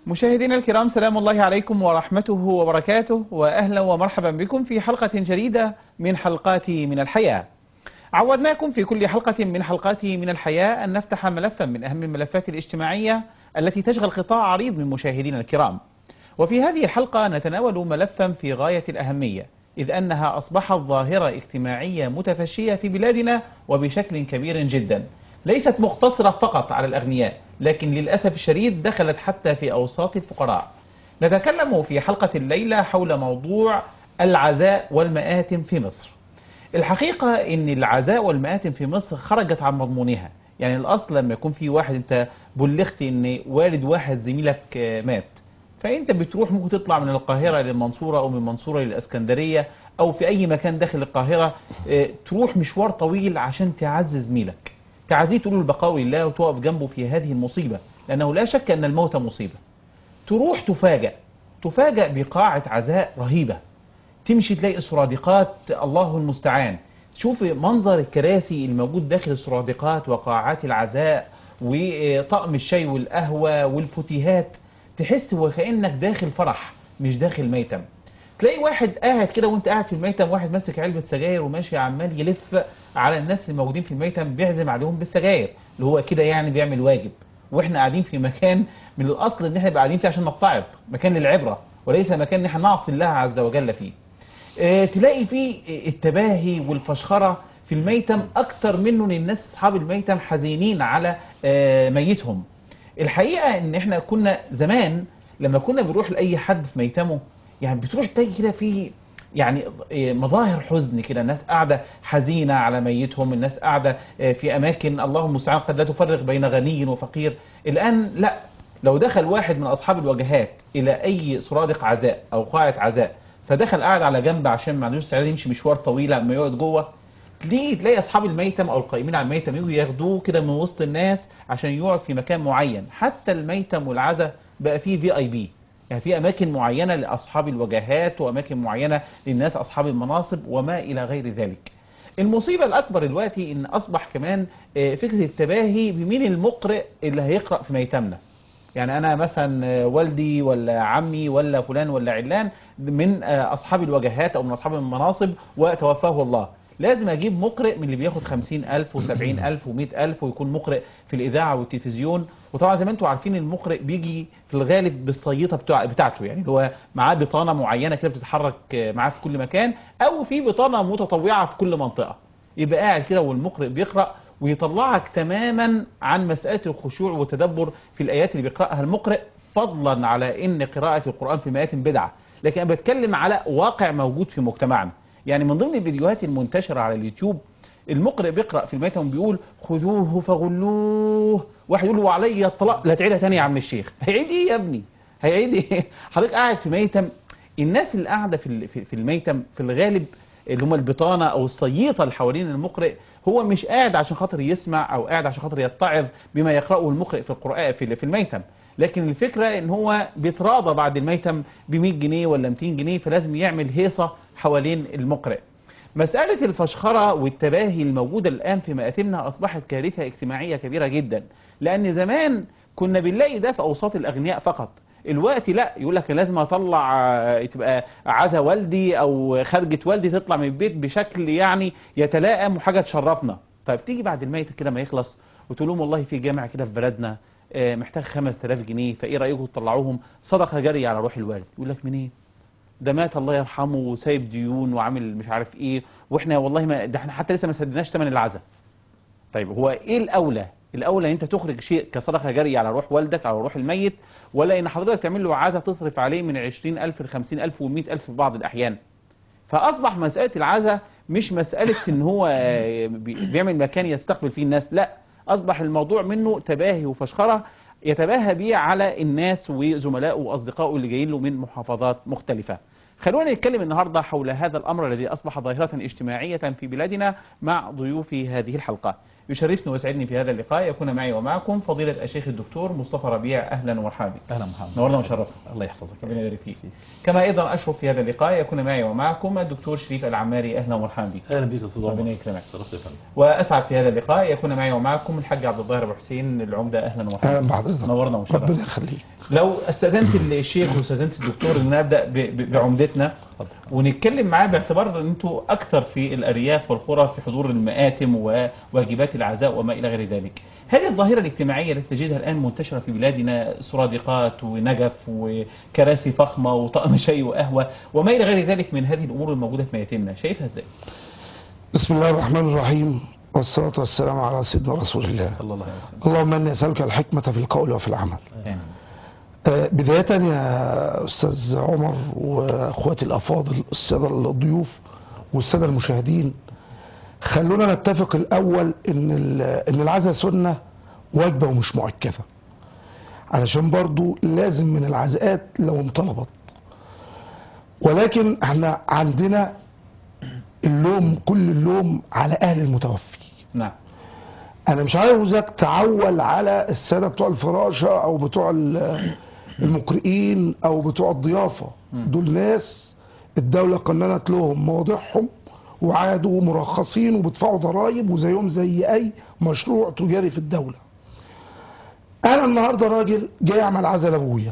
مشاهدينا الكرام سلام الله عليكم ورحمته وبركاته وأهلا ومرحبا بكم في حلقة جديدة من حلقات من الحياة عودناكم في كل حلقة من حلقات من الحياة أن نفتح ملفا من أهم الملفات الاجتماعية التي تشغل قطاع عريض من مشاهدينا الكرام وفي هذه الحلقة نتناول ملفا في غاية الأهمية إذ أنها أصبحت ظاهرة اجتماعية متفشية في بلادنا وبشكل كبير جدا ليست مقتصرة فقط على الأغنياء لكن للأسف الشديد دخلت حتى في أوساط الفقراء نتكلم في حلقة الليلة حول موضوع العزاء والمآتم في مصر الحقيقة ان العزاء والمآتم في مصر خرجت عن مضمونها يعني الأصل لما يكون في واحد انت بلغت ان والد واحد زميلك مات فانت بتروح ممكن تطلع من القاهرة للمنصورة او من المنصورة للاسكندرية او في اي مكان داخل القاهرة تروح مشوار طويل عشان تعزي زميلك تعزيه تقول البقاء لله وتقف جنبه في هذه المصيبة لأنه لا شك أن الموت مصيبة تروح تفاجأ تفاجأ بقاعة عزاء رهيبة تمشي تلاقي سرادقات الله المستعان تشوف منظر الكراسي الموجود داخل السرادقات وقاعات العزاء وطقم الشاي والقهوة والفتيهات تحس وكأنك داخل فرح مش داخل ميتم تلاقي واحد قاعد كده وانت قاعد في الميتم واحد ماسك علبة سجاير وماشي عمال يلف على الناس الموجودين في الميتم بيعزم عليهم بالسجاير اللي هو كده يعني بيعمل واجب واحنا قاعدين في مكان من الاصل ان احنا قاعدين فيه عشان نتعظ مكان للعبرة وليس مكان ان احنا نعصي الله عز وجل فيه اه تلاقي فيه التباهي والفشخرة في الميتم اكتر منه ان الناس اصحاب الميتم حزينين على اه ميتهم الحقيقة ان احنا كنا زمان لما كنا بنروح لاي حد في ميتمه يعني بتروح تلاقي كده في يعني مظاهر حزن كده الناس قاعدة حزينة على ميتهم الناس قاعدة في أماكن الله المستعان قد لا تفرق بين غني وفقير الآن لا لو دخل واحد من أصحاب الوجهات إلى أي سرادق عزاء أو قاعة عزاء فدخل قاعد على جنب عشان ما عندوش استعداد يمشي مشوار طويل لما يقعد جوه تلاقي تلاقي أصحاب الميتم أو القائمين على الميتم يجوا ياخدوه كده من وسط الناس عشان يقعد في مكان معين حتى الميتم والعزاء بقى فيه في اي بي يعني في أماكن معينة لأصحاب الوجهات وأماكن معينة للناس أصحاب المناصب وما إلى غير ذلك المصيبة الأكبر دلوقتي إن أصبح كمان فكرة التباهي بمين المقرئ اللي هيقرأ في ميتمنا يعني أنا مثلا والدي ولا عمي ولا فلان ولا علان من أصحاب الوجهات أو من أصحاب المناصب وتوفاه الله لازم أجيب مقرئ من اللي بياخد خمسين ألف وسبعين ألف ومئة ألف ويكون مقرئ في الإذاعة والتلفزيون وطبعا زي ما انتم عارفين المقرئ بيجي في الغالب بالصيطة بتاع بتاعته يعني هو معاه بطانة معينة كده بتتحرك معاه في كل مكان أو في بطانة متطوعة في كل منطقة يبقى قاعد كده والمقرئ بيقرأ ويطلعك تماما عن مسألة الخشوع والتدبر في الآيات اللي بيقرأها المقرئ فضلا على ان قراءة القرآن في مئات بدعة لكن أنا بتكلم على واقع موجود في مجتمعنا يعني من ضمن الفيديوهات المنتشرة على اليوتيوب المقرئ بيقرأ في الميتم بيقول خذوه فغلوه واحد يقول له علي الطلاق لا تعيدها تاني يا عم الشيخ هيعيد ايه يا ابني هيعيد ايه حضرتك قاعد في ميتم الناس اللي قاعدة في في الميتم في الغالب اللي هم البطانة او الصييطة اللي حوالين المقرئ هو مش قاعد عشان خاطر يسمع او قاعد عشان خاطر يتعظ بما يقرأه المقرئ في القرآن في, في الميتم لكن الفكرة ان هو بيتراضى بعد الميتم ب 100 جنيه ولا 200 جنيه فلازم يعمل هيصة حوالين المقرئ مسألة الفشخرة والتباهي الموجودة الآن في مآتمنا أصبحت كارثة اجتماعية كبيرة جدا لأن زمان كنا بنلاقي ده في أوساط الأغنياء فقط الوقت لا يقول لك لازم اطلع تبقى عزا والدي او خرجة والدي تطلع من البيت بشكل يعني يتلائم وحاجة تشرفنا فبتيجي بعد الميت كده ما يخلص وتقول لهم والله في جامع كده في بلدنا محتاج 5000 جنيه فايه رايكم تطلعوهم صدقه جاريه على روح الوالد يقول لك منين ده مات الله يرحمه وسايب ديون وعامل مش عارف ايه واحنا والله ما ده احنا حتى لسه ما سددناش ثمن العزاء طيب هو ايه الاولى الاولى ان انت تخرج شيء كصدقه جاريه على روح والدك او روح الميت ولا ان حضرتك تعمل له عزاء تصرف عليه من 20000 ل 50000 و100000 في بعض الاحيان فاصبح مساله العزاء مش مساله ان هو بيعمل مكان يستقبل فيه الناس لا اصبح الموضوع منه تباهي وفشخره يتباهى بيه على الناس وزملائه واصدقائه اللي جايين له من محافظات مختلفه خلونا نتكلم النهاردة حول هذا الأمر الذي أصبح ظاهرة اجتماعية في بلادنا مع ضيوف هذه الحلقة يشرفني ويسعدني في هذا اللقاء يكون معي ومعكم فضيلة الشيخ الدكتور مصطفى ربيع أهلا ومرحبا بك اهلا محمد نورنا وشرفنا الله يحفظك ربنا يبارك فيك كما أيضا أشرف في هذا اللقاء يكون معي ومعكم الدكتور شريف العماري أهلا ومرحبا بك اهلا بك يا استاذ ربنا عمر يكرمك شرفت يا فندم وأسعد في هذا اللقاء يكون معي ومعكم الحاج عبد الظاهر أبو حسين العمدة أهلا ومرحبا اهلا بك. بحضرتك نورنا وشرفنا ربنا يخليك لو استاذنت الشيخ واستاذنت الدكتور ان نبدا ب- ب- بعمدتنا اتفضل ونتكلم معاه باعتبار ان انتوا اكثر في الارياف والقرى في حضور المآتم وواجبات العزاء وما الى غير ذلك. هذه الظاهره الاجتماعيه التي تجدها الان منتشره في بلادنا سرادقات ونجف وكراسي فخمه وطقم شاي وقهوه وما الى غير ذلك من هذه الامور الموجوده في مياتمنا، شايفها ازاي؟ بسم الله الرحمن الرحيم والصلاة والسلام على سيدنا رسول الله صلى الله عليه وسلم اللهم اني اسالك الحكمة في القول وفي العمل آمين. آه، بداية يا استاذ عمر واخواتي الافاضل السادة الضيوف والسادة المشاهدين خلونا نتفق الاول ان ال- ان العزاء سنة واجبة ومش مؤكدة علشان برضو لازم من العزاءات لو انطلبت ولكن احنا عندنا اللوم كل اللوم على اهل المتوفي نعم انا مش عاوزك تعول على الساده بتوع الفراشه او بتوع ال- المقرئين او بتوع الضيافه دول ناس الدوله قننت لهم مواضيعهم وعادوا مرخصين وبيدفعوا ضرائب وزيهم زي اي مشروع تجاري في الدوله انا النهارده راجل جاي اعمل عزل ابويا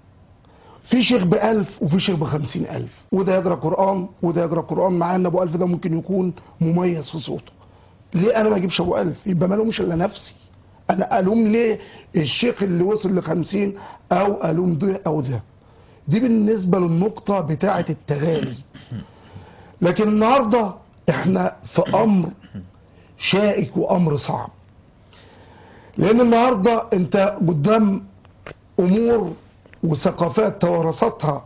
في شيخ بألف وفي شيخ بخمسين ألف وده يقرأ قرآن وده يقرأ قرآن مع ان أبو ألف ده ممكن يكون مميز في صوته ليه أنا ما أجيبش أبو ألف يبقى ما ألومش إلا نفسي أنا ألوم ليه الشيخ اللي وصل لخمسين أو ألوم ده أو ده دي بالنسبة للنقطة بتاعة التغالي لكن النهاردة احنا في أمر شائك وأمر صعب لأن النهاردة أنت قدام امور وثقافات توارثتها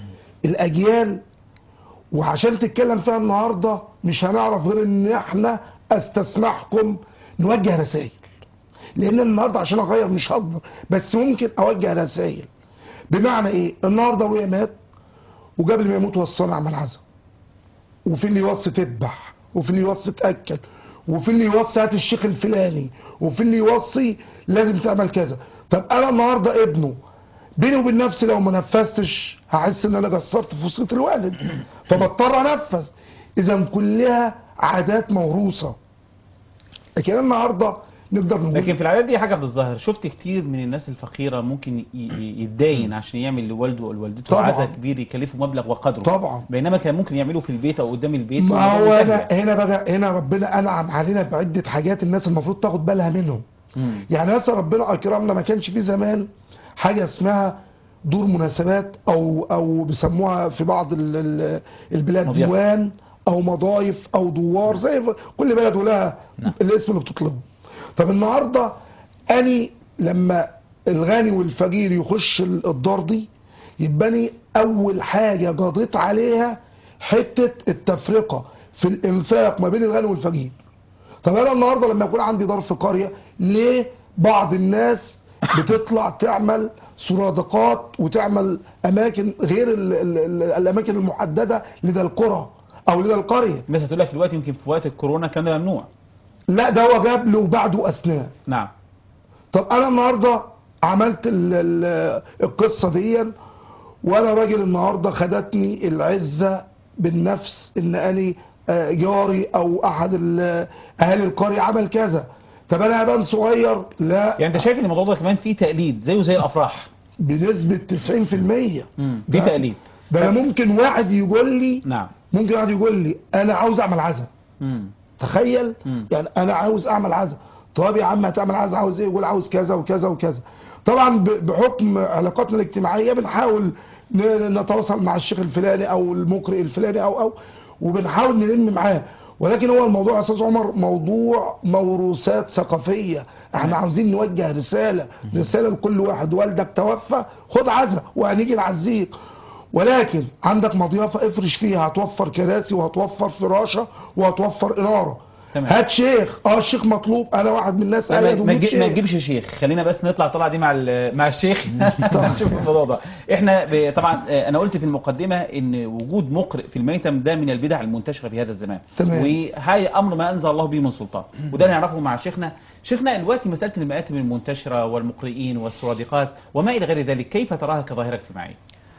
الاجيال وعشان تتكلم فيها النهارده مش هنعرف غير ان احنا استسمحكم نوجه رسائل لان النهارده عشان اغير مش هقدر بس ممكن اوجه رسائل بمعنى ايه النهارده ابويا مات وقبل ما يموت وصانا عمل عزا وفي اللي يوصي تذبح وفي اللي يوصي تاكل وفي اللي يوصي هات الشيخ الفلاني وفي اللي يوصي لازم تعمل كذا طب انا النهارده ابنه بيني وبين نفسي لو ما نفذتش هحس ان انا قصرت في وصيه الوالد فبضطر انفذ اذا كلها عادات موروثه لكن أنا النهارده نقدر نقول لكن في العادات دي حاجه بالظاهر شفت كتير من الناس الفقيره ممكن ي- ي- يتداين عشان يعمل لوالده او لوالدته طبعاً. عزا كبير يكلفه مبلغ وقدره طبعا بينما كان ممكن يعمله في البيت او قدام البيت ما والموضوع هو منتهي. انا هنا بقى هنا ربنا انعم علينا بعده حاجات الناس المفروض تاخد بالها منهم مم. يعني مثلا ربنا اكرمنا ما كانش في زمان حاجه اسمها دور مناسبات او او بيسموها في بعض ال- ال- البلاد مضيافة. ديوان او مضايف او دوار زي ف- كل بلد ولها نعم. الاسم اللي بتطلبه طب النهارده اني لما الغني والفقير يخش ال- الدار دي يبقى أني اول حاجه قضيت عليها حته التفرقه في الانفاق ما بين الغني والفقير طب انا النهارده لما يكون عندي دار في قريه ليه بعض الناس بتطلع تعمل سرادقات وتعمل اماكن غير ال ال ال الاماكن المحدده لدى القرى او لدى القريه الناس هتقول لك دلوقتي يمكن في وقت الكورونا كان ده ممنوع لا ده هو جاب له بعده اثناء نعم طب انا النهارده عملت ال ال القصه دي وانا راجل النهارده خدتني العزه بالنفس ان اني آه، جاري او احد ال- اهالي القريه عمل كذا طب انا ابان صغير لا يعني انت شايف ان الموضوع ده كمان فيه تقليد زيه زي الافراح بنسبه 90% امم في ده- تقليد ده انا ممكن واحد يقول لي نعم ممكن واحد يقول لي انا عاوز اعمل عزا امم تخيل مم. يعني انا عاوز اعمل عزا طب يا عم هتعمل عزا عاوز ايه يقول عاوز كذا وكذا وكذا طبعا ب- بحكم علاقاتنا الاجتماعيه بنحاول ن- نتواصل مع الشيخ الفلاني او المقرئ الفلاني او او وبنحاول نلم معاه ولكن هو الموضوع يا استاذ عمر موضوع موروثات ثقافيه احنا عاوزين نوجه رساله رساله لكل واحد والدك توفى خد عزا وهنيجي نعزيك ولكن عندك مضيافه افرش فيها هتوفر كراسي وهتوفر فراشه وهتوفر اناره تمام. هات شيخ اه الشيخ مطلوب انا واحد من الناس ما, قاعد ما, وميت تجي- ما شيخ تجيبش شيخ خلينا بس نطلع طلعه دي مع ال- مع الشيخ نشوف الموضوع ده احنا ب- طبعا آه، انا قلت في المقدمه ان وجود مقرئ في الميتم ده من البدع المنتشره في هذا الزمان تمام. وهي امر ما انزل الله به من سلطان وده نعرفه مع شيخنا شيخنا دلوقتي مساله المآتم المنتشره والمقرئين والسرادقات وما الى غير ذلك كيف تراها كظاهره اجتماعيه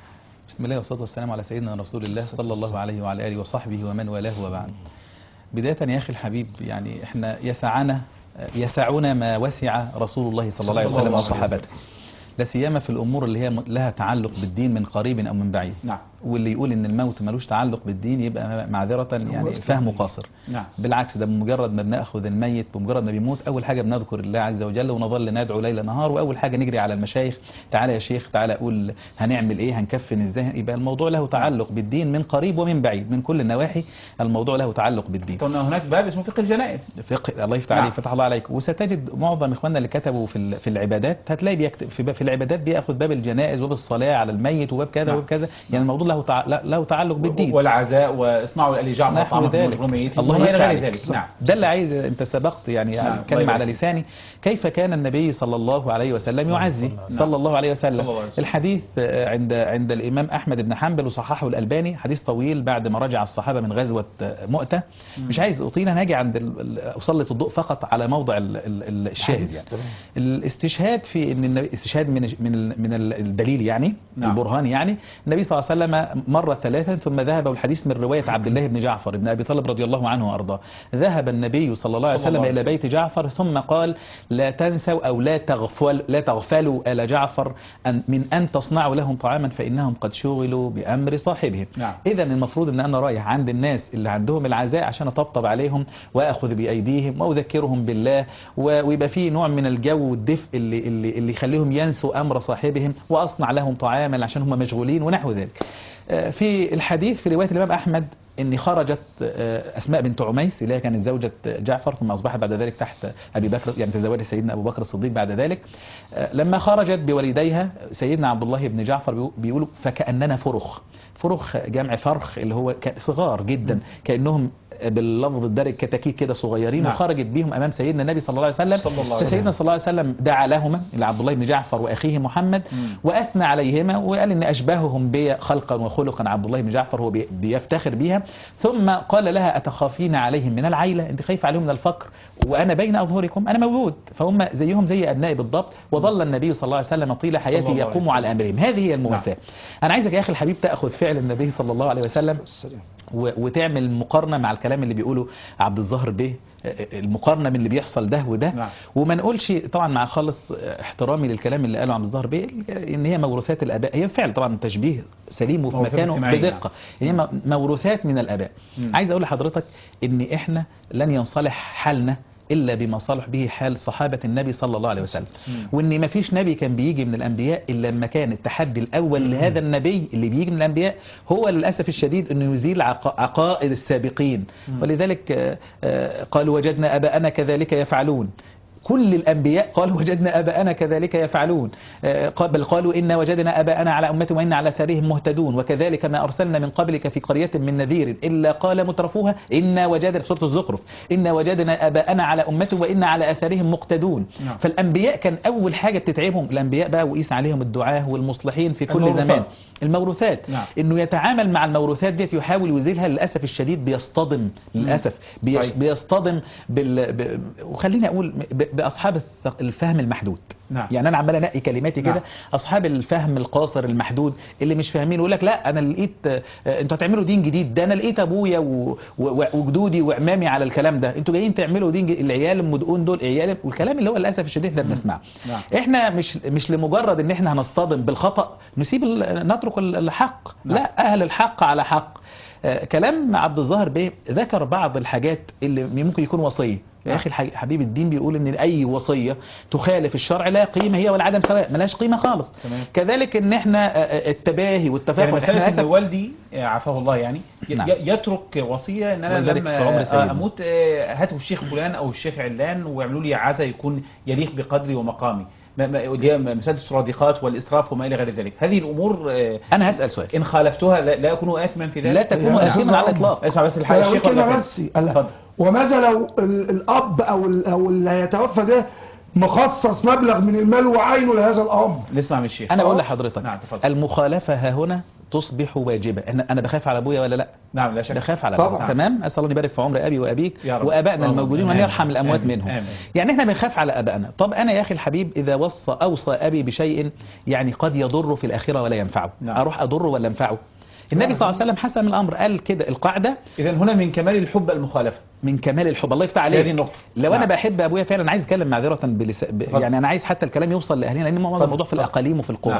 بسم الله والصلاة والسلام على سيدنا رسول الله صلى الله عليه وعلى آله وصحبه ومن والاه وبعد بداية يا أخي الحبيب يعني إحنا يسعنا يسعنا ما وسع رسول الله صلى الله عليه صلى الله وسلم عليه وصحابته لا سيما في الأمور اللي هي لها تعلق بالدين من قريب أو من بعيد نعم واللي يقول إن الموت ملوش تعلق بالدين يبقى معذرة يعني فهمه قاصر نعم بالعكس ده بمجرد ما بناخذ الميت بمجرد ما بيموت اول حاجه بنذكر الله عز وجل ونظل ندعو ليل نهار واول حاجه نجري على المشايخ تعالى يا شيخ تعالى قول هنعمل ايه هنكفن ازاي يبقى الموضوع له تعلق بالدين من قريب ومن بعيد من كل النواحي الموضوع له تعلق بالدين قلنا هناك باب اسمه فقه الجنائز فقه الله يفتح نعم. عليك فتح الله عليك وستجد معظم اخواننا اللي كتبوا في ال- في العبادات هتلاقي بيكتب في, ب- في العبادات بياخذ باب الجنائز وباب الصلاه على الميت وباب كذا نعم. وباب كذا يعني الموضوع له تع... له تعلق بالدين والعزاء واصنعوا لآل جعفر نحو طعاما ذلك مجروم ميت الله وما الى يفتح غير عليك ذلك نعم ده اللي عايز انت سبقت يعني نعم، الله اتكلم على يبارك. لساني كيف كان النبي صلى الله عليه وسلم يعزي نعم. صلى الله عليه صلى وسلم الله عليه وسلم. الحديث آه، عند عند الامام احمد بن حنبل وصححه الالباني حديث طويل بعد ما رجع الصحابه من غزوه آه، مؤته مش عايز اطيل انا هاجي عند ال- ال- اسلط الضوء فقط على موضع ال- ال- ال- الشاهد يعني تمام. الاستشهاد في ان النبي استشهاد من من ال- من ال- الدليل يعني نعم. البرهان يعني النبي صلى الله عليه وسلم مر ثلاثا ثم ذهب والحديث من روايه عبد الله بن جعفر بن ابي طالب رضي الله عنه وارضاه ذهب النبي صلى الله عليه صلى الله وسلم عليه الى بيت جعفر ثم قال لا تنسوا او لا تغفل لا تغفلوا ال جعفر أن من ان تصنعوا لهم طعاما فانهم قد شغلوا بامر صاحبهم نعم. اذا المفروض ان انا رايح عند الناس اللي عندهم العزاء عشان اطبطب عليهم واخذ بايديهم واذكرهم بالله و- ويبقى في نوع من الجو والدفء اللي اللي اللي يخليهم ينسوا امر صاحبهم واصنع لهم طعاما عشان هم مشغولين ونحو ذلك. آه، في الحديث في روايه الامام احمد ان خرجت آه، اسماء بنت عميس اللي هي كانت زوجة جعفر ثم اصبحت بعد ذلك تحت ابي بكر يعني تزوجت سيدنا ابو بكر الصديق بعد ذلك آه، لما خرجت بوليديها سيدنا عبد الله بن جعفر بيقو- بيقولوا فكاننا فرخ فرخ جمع فرخ اللي هو ك- صغار جدا كانهم باللفظ الدارج كتاكيت كده صغيرين نعم. وخرجت بيهم امام سيدنا النبي صلى الله عليه وسلم صلى الله عليه فسيدنا صلى الله عليه وسلم دعا لهما لعبد الله بن جعفر واخيه محمد مم. واثنى عليهما وقال ان اشباههم بي خلقا وخلقا عبد الله بن جعفر هو بي- بيفتخر بيها ثم قال لها اتخافين عليهم من العيله انت خايفه عليهم من الفقر وانا بين اظهركم انا موجود فهم زيهم زي ابنائي بالضبط وظل النبي صلى الله عليه وسلم طيل حياته الله عليه يقوم وسلم. على امرهم هذه هي المواساه انا عايزك يا اخي الحبيب تاخذ فعل النبي صلى الله عليه وسلم السلام و- وتعمل مقارنه مع الكلام اللي بيقوله عبد الظاهر به المقارنه من اللي بيحصل ده وده نعم. وما نقولش طبعا مع خالص احترامي للكلام اللي قاله عبد الظاهر به ان هي موروثات الاباء هي فعلا طبعا تشبيه سليم وفي موروثات مكانه اجتماعية. بدقه هي م- موروثات من الاباء مم. عايز اقول لحضرتك ان احنا لن ينصلح حالنا الا بما صلح به حال صحابه النبي صلى الله عليه وسلم مم. وان ما فيش نبي كان بيجي من الانبياء الا لما كان التحدي الاول لهذا النبي اللي بيجي من الانبياء هو للاسف الشديد انه يزيل عق- عقائد السابقين ولذلك آه، آه، قالوا وجدنا اباءنا كذلك يفعلون كل الأنبياء قالوا وجدنا أباءنا كذلك يفعلون آه، قال- بل قالوا إنا وجدنا أباءنا على أمة وإنا على أثارهم مهتدون وكذلك ما أرسلنا من قبلك في قرية من نذير إلا قال مترفوها إنا وجدنا في سورة الزخرف إنا وجدنا أباءنا على أمة وإنا على أثارهم مقتدون نعم. فالأنبياء كان أول حاجة بتتعبهم الأنبياء بقى وقيس عليهم الدعاة والمصلحين في كل الموروثات. زمان الموروثات نعم. انه يتعامل مع الموروثات ديت يحاول يزيلها للاسف الشديد بيصطدم للاسف بيش صحيح. بيصطدم بال ب... وخليني اقول ب... باصحاب الث- الفهم المحدود نعم. يعني انا عمال انقي كلماتي نعم. كده اصحاب الفهم القاصر المحدود اللي مش فاهمين يقول لك لا انا لقيت آه، انتوا هتعملوا دين جديد ده انا لقيت ابويا و... و... وجدودي وعمامي على الكلام ده انتوا جايين تعملوا دين ج... العيال المدقون دول عيال والكلام اللي هو للاسف الشديد احنا بنسمعه نعم. احنا مش مش لمجرد ان احنا هنصطدم بالخطا نسيب ال- نترك ال- الحق نعم. لا اهل الحق على حق آه، كلام عبد الظاهر بيه ذكر بعض الحاجات اللي ممكن يكون وصيه يا نعم. اخي الح- حبيب الدين بيقول ان اي وصيه تخالف الشرع لا قيمه هي والعدم سواء ملهاش قيمه خالص تمام. كذلك ان احنا آه، آه، التباهي والتفاخر يعني احنا مسألة ان للاسف والدي آه، عافاه الله يعني ي- نعم. ي- يترك وصية ان انا الله يبارك لما في عمر آه، سيدنا. اموت آه، هاتوا الشيخ فلان او الشيخ علان واعملوا لي عزا يكون يليق بقدري ومقامي ما- ما- ودي مسألة الصرادقات والإسراف وما إلى غير ذلك هذه الأمور آه، انا هسال سؤال إن خالفتها لا لا أكون آثما في ذلك لا تكون يا اثما أستاذ على عمر. الاطلاق اسمع بس الحق فلو الشيخ كلمة ولا بس كده؟ قال- اتفضل وماذا لو ال- الاب او ال- او اللي هيتوفى ده مخصص مبلغ من المال وعينه لهذا الامر نسمع من الشيخ انا بقول آه. لحضرتك نعم، تفضل. المخالفه ها هنا تصبح واجبه انا انا بخاف على ابويا ولا لا نعم لا شك بخاف على طبعا. أبويا. تمام اسال الله أن يبارك في عمر ابي وابيك يا رب. وابائنا اللهم الموجودين وان آمين. يرحم الاموات آمين. منهم آمين. يعني احنا بنخاف على ابائنا طب انا يا اخي الحبيب اذا وصى اوصى ابي بشيء يعني قد يضر في الاخره ولا ينفعه نعم. اروح اضره ولا انفعه النبي صلى الله عليه وسلم حسم الامر قال كده القاعده إذا هنا من كمال الحب المخالفة من كمال الحب الله يفتح عليك هذه النقطة. لو انا نعم. بحب ابويا فعلا عايز اتكلم معذره بلس... ب... اتفضل. يعني انا عايز حتى الكلام يوصل لاهلنا لان معظم اتفضل. الموضوع في الاقاليم وفي القرى نعم.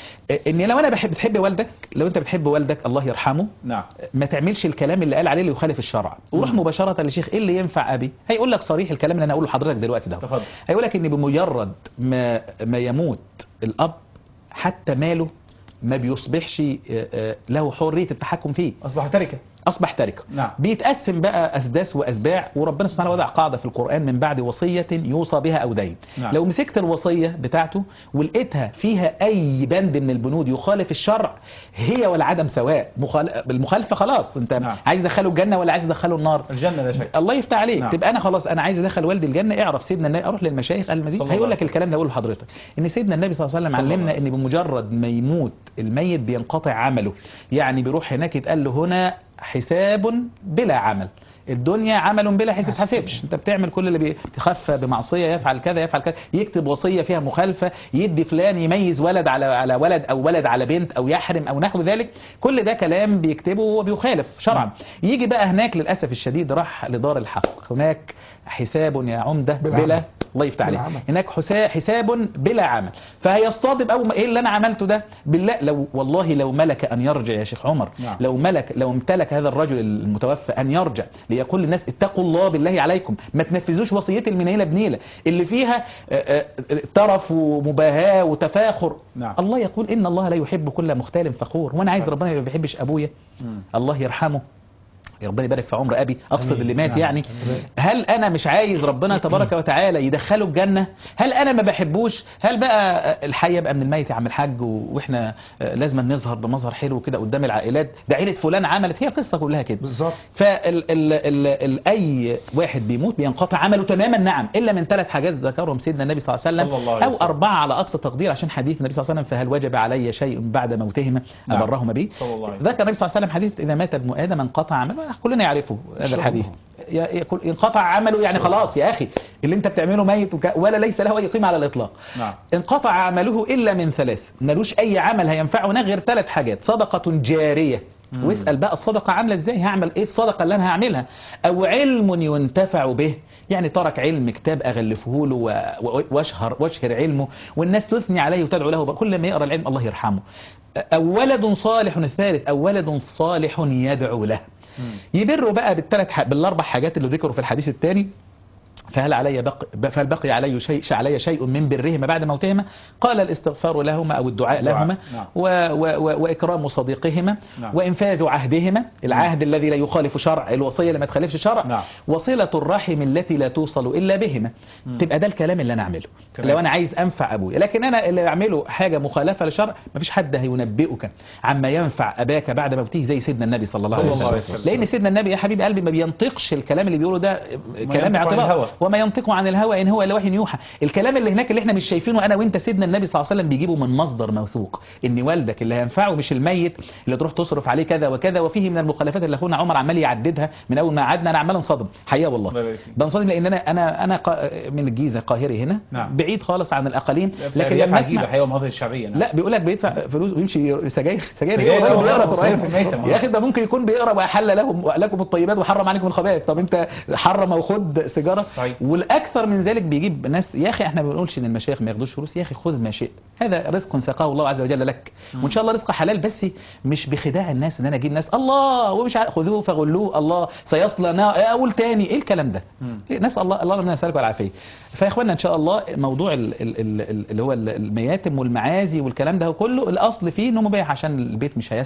ان لو انا بحب بتحب والدك لو انت بتحب والدك الله يرحمه نعم ما تعملش الكلام اللي قال عليه اللي يخالف الشرع وروح مم. مباشره للشيخ ايه اللي ينفع ابي هيقول لك صريح الكلام اللي انا هقوله لحضرتك دلوقتي ده تفضل. هيقول لك ان بمجرد ما ما يموت الاب حتى ماله ما بيصبحش آه، آه، له حريه التحكم فيه أصبح تركة اصبح تركه نعم. بيتقسم بقى اسداس واسباع وربنا سبحانه وتعالى وضع قاعده في القران من بعد وصيه يوصى بها او دين نعم. لو مسكت الوصيه بتاعته ولقيتها فيها اي بند من البنود يخالف الشرع هي والعدم سواء مخال... المخالفه خلاص انت نعم. عايز تدخله الجنه ولا عايز تدخله النار الجنة لا شك الله يفتح عليك نعم. تبقى انا خلاص انا عايز ادخل والدي الجنه اعرف سيدنا النبي اروح للمشايخ صلى المزيد الله هيقول عليه لك الكلام ده اقوله لحضرتك ان سيدنا النبي صلى الله عليه وسلم صلى الله علمنا عليه ان بمجرد ما يموت الميت بينقطع عمله يعني بيروح هناك يتقال له هنا حساب بلا عمل الدنيا عمل بلا حساب تحاسبش انت بتعمل كل اللي بيخفى بمعصيه يفعل كذا يفعل كذا يكتب وصيه فيها مخالفه يدي فلان يميز ولد على على ولد او ولد على بنت او يحرم او نحو ذلك كل ده كلام بيكتبه وبيخالف شرعا يجي بقى هناك للاسف الشديد راح لدار الحق هناك حساب يا عمده بالعمل. بلا الله يفتح عليك بالعمل. هناك حسا- حساب بلا عمل فهيصطدم اول ما ايه اللي انا عملته ده بالله لو والله لو ملك ان يرجع يا شيخ عمر نعم. لو ملك لو امتلك هذا الرجل المتوفى ان يرجع ليقول للناس اتقوا الله بالله عليكم ما تنفذوش وصيتي المنيله بنيله اللي فيها آه، آه، ترف ومباهاه وتفاخر نعم. الله يقول ان الله لا يحب كل مختال فخور وانا عايز ربنا ما بيحبش ابويا مم. الله يرحمه يا ربنا يبارك في عمر ابي اقصد آمين. اللي مات نعم. يعني هل انا مش عايز ربنا تبارك وتعالى يدخله الجنه هل انا ما بحبوش هل بقى الحي يبقى من الميت يا عم الحاج و- واحنا آه، لازم نظهر بمظهر حلو كده قدام العائلات ده عيله فلان عملت هي القصه كلها كده بالظبط فال ال ال ال اي واحد بيموت بينقطع عمله تماما نعم الا من ثلاث حاجات ذكرهم سيدنا النبي صلى الله عليه وسلم صلى الله عليه او وسلم. اربعه على اقصى تقدير عشان حديث النبي صلى الله عليه وسلم فهل وجب علي شيء بعد موتهما نعم. ابرهما به صلى الله عليه وسلم. ذكر النبي صلى الله عليه وسلم حديث اذا مات ابن ادم انقطع عمله كلنا يعرفه هذا شاء الحديث الله. ي- يقول انقطع عمله يعني خلاص يا اخي اللي انت بتعمله ميت وك- ولا ليس له اي قيمه على الاطلاق نعم. انقطع عمله الا من ثلاث ملوش اي عمل هينفعنا غير ثلاث حاجات صدقه جاريه واسال بقى الصدقه عامله ازاي هعمل ايه الصدقه اللي انا هعملها او علم ينتفع به يعني ترك علم كتاب اغلفه له و- و- واشهر واشهر علمه والناس تثني عليه وتدعو له كل ما يقرا العلم الله يرحمه او ولد صالح الثالث او ولد صالح يدعو له يبروا بقى بالثلاث ح... بالاربع حاجات اللي ذكروا في الحديث الثاني فهل علي بق... فهل بقي علي شيء علي شيء من برهما بعد موتهما قال الاستغفار لهما او الدعاء الدعاء، لهما نعم. و... و... و... واكرام صديقهما نعم. وانفاذ عهدهما العهد الذي لا يخالف شرع الوصيه اللي ما تخالفش شرع نعم. وصله الرحم التي لا توصل الا بهما تبقى ده الكلام اللي انا اعمله تمام. لو انا عايز انفع ابويا لكن انا اللي اعمله حاجه مخالفه للشرع مفيش حد هينبئك عما ينفع اباك بعد موته زي سيدنا النبي صلى الله صلى عليه الله عليه وسلم وسلم. لان سيدنا النبي يا حبيب قلبي ما بينطقش الكلام اللي بيقوله ده كلام ينطق عن اعتبار الهوى. وما ينطق عن الهوى ان هو الا وحي يوحى الكلام اللي هناك اللي احنا مش شايفينه انا وانت سيدنا النبي صلى الله عليه وسلم بيجيبه من مصدر موثوق ان والدك اللي هينفعه مش الميت اللي تروح تصرف عليه كذا وكذا وفيه من المخالفات اللي اخونا عمر عمال يعددها من اول ما قعدنا انا عمال انصدم حقيقه الله والله يبارك فيك. بنصدم لان انا انا انا قا- من الجيزه قاهري هنا نعم. بعيد خالص عن الاقاليم لكن لكن لما لما عجيبة اسمع حقيقة ومناطق الشعبية نعم. لا بيقول لك بيدفع فلوس ويمشي سجاير سجاير سجاير، ايه والراجل آه، بيقرا آه، قران في الميتم، آه. يا اخي ده ممكن يكون بيقرا واحل لهم لكم الطيبات وحرم عليكم الخبائث طب انت حرم وخد سيجاره صحيح. والاكثر من ذلك بيجيب ناس يا اخي احنا ما بنقولش ان المشايخ ما ياخدوش فلوس يا اخي خذ ما شئت هذا رزق ساقاه الله عز وجل لك وان شاء الله رزق حلال بس مش بخداع الناس ان انا اجيب ناس الله ومش عارف خذوه فغلوه الله سيصلى نار اقول تاني ايه الكلام ده مم. نسال الله الله ربنا يسالك العافيه فيا اخوانا ان شاء الله موضوع ال- ال- ال- ال- اللي هو ال- المياتم والمعازي والكلام ده كله الاصل فيه انه مباح عشان البيت مش هيسع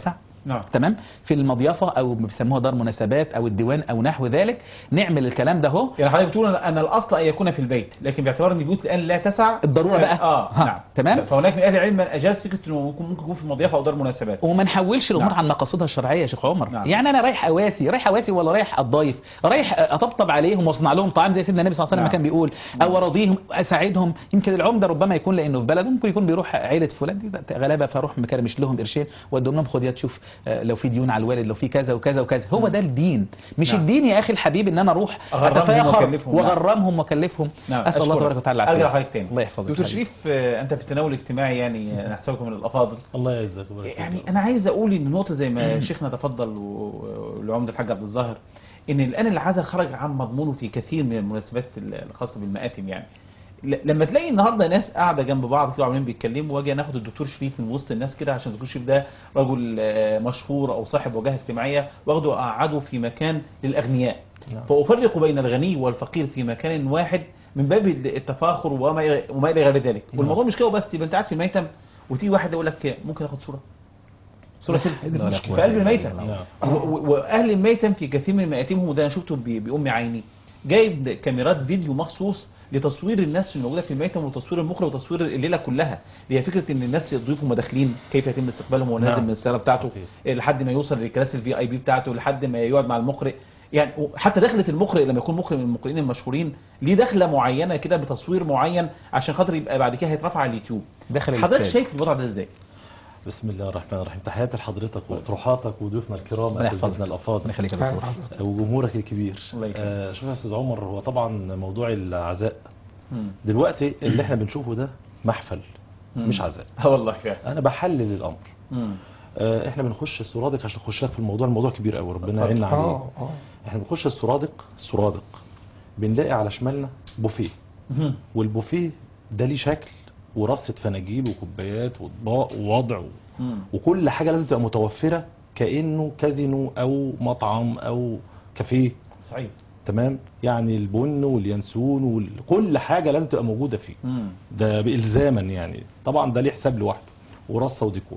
نعم تمام في المضيفه او بيسموها دار مناسبات او الديوان او نحو ذلك نعمل الكلام ده اهو يعني حضرتك بتقول ان الأصل أن يكون في البيت لكن باعتبار أن البيوت الآن لا تسع الضرورة بقى. آه ها، نعم تمام. فهناك من أهل العلم من أجاز فكرة أنه ممكن ممكن يكون في مضيفة أو دار مناسبات وما نحولش الامور نعم. عن مقاصدها الشرعيه يا شيخ عمر نعم. يعني انا رايح اواسي رايح اواسي ولا رايح اضايف رايح اطبطب عليهم واصنع لهم طعام زي سيدنا النبي صلى الله عليه وسلم ما نعم. كان بيقول او اراضيهم اساعدهم يمكن العمده ربما يكون لانه في بلده ممكن يكون بيروح عيله فلان دي ده غلابه فاروح مكرمش لهم قرشين وادهم لهم خد يا تشوف آه، لو في ديون على الوالد لو في كذا وكذا وكذا هو ده الدين مش نعم. الدين يا اخي الحبيب ان انا اروح أغرمهم اتفاخر وأكلفهم. نعم. واغرمهم واكلفهم نعم اسال الله أشكرك. تبارك وتعالى أرجع العافيه لحضرتك تاني الله يحفظك دكتور حبيبي. شريف آه، أنت في التناول الاجتماعي يعني آه، نحسبكم من الأفاضل الله يعزك ويبارك فيك. يعني انا عايز اقول ان نقطه زي ما شيخنا تفضل و- والعمده الحاج عبد الظاهر ان الان العزاء خرج عن مضمونه في كثير من المناسبات الخاصه بالمآتم يعني ل- لما تلاقي النهارده ناس قاعده جنب بعض كده عمالين بيتكلموا واجي ناخد الدكتور شريف من وسط الناس كده عشان الدكتور شريف ده رجل آه، مشهور او صاحب وجاهه اجتماعيه واخده وقعده في مكان للاغنياء نعم. فافرق بين الغني والفقير في مكان واحد من باب التفاخر وما وما الى غير ذلك والموضوع مش كده بس يبقى انت قاعد في الميتم وتيجي واحد يقول لك ممكن اخد صوره صوره سيلفي دي المشكلة. في قلب الميتم نعم. و- و- واهل الميتم في كثير من مآتمهم وده انا شفته ب- بأم عيني جايب كاميرات فيديو مخصوص لتصوير الناس الموجوده في الميتم وتصوير المخرج وتصوير الليله كلها اللي هي فكره ان الناس ضيوفهم مداخلين كيف يتم استقبالهم وهو نازل نعم. من السياره بتاعته أوكي. لحد ما يوصل لكراسي الفي اي بي بتاعته لحد ما يقعد مع المقرئ يعني حتى دخلة المقرئ لما يكون مقرئ من المقرئين المشهورين ليه دخله معينه كده بتصوير معين عشان خاطر يبقى بعد كده هيترفع على اليوتيوب داخل حضرتك الاستاد. شايف الوضع ده ازاي؟ بسم الله الرحمن الرحيم تحياتي لحضرتك واطروحاتك وضيوفنا الكرام ربنا يحفظك. اساتذتنا الافاضل ربنا يخليك يا دكتور وجمهورك الكبير الله يكرمك. آه شوف يا استاذ عمر هو طبعا موضوع العزاء مم. دلوقتي اللي احنا بنشوفه ده محفل مم. مش عزاء اه والله فعلا انا بحلل الامر مم. آه احنا بنخش السرادق عشان نخش لك في الموضوع الموضوع كبير قوي ربنا اتفضل. يعيننا عليه اه اه احنا بنخش السرادق السرادق بنلاقي على شمالنا بوفيه مم. والبوفيه ده ليه شكل ورصة فناجيل وكوبايات واطباق ووضع و... مم. وكل حاجة لازم تبقى متوفرة كأنه كازينو أو مطعم أو كافيه صحيح تمام يعني البن واليانسون وكل حاجة لازم تبقى موجودة فيه مم. ده بإلزاما يعني طبعا ده ليه حساب لوحده ورصة وديكور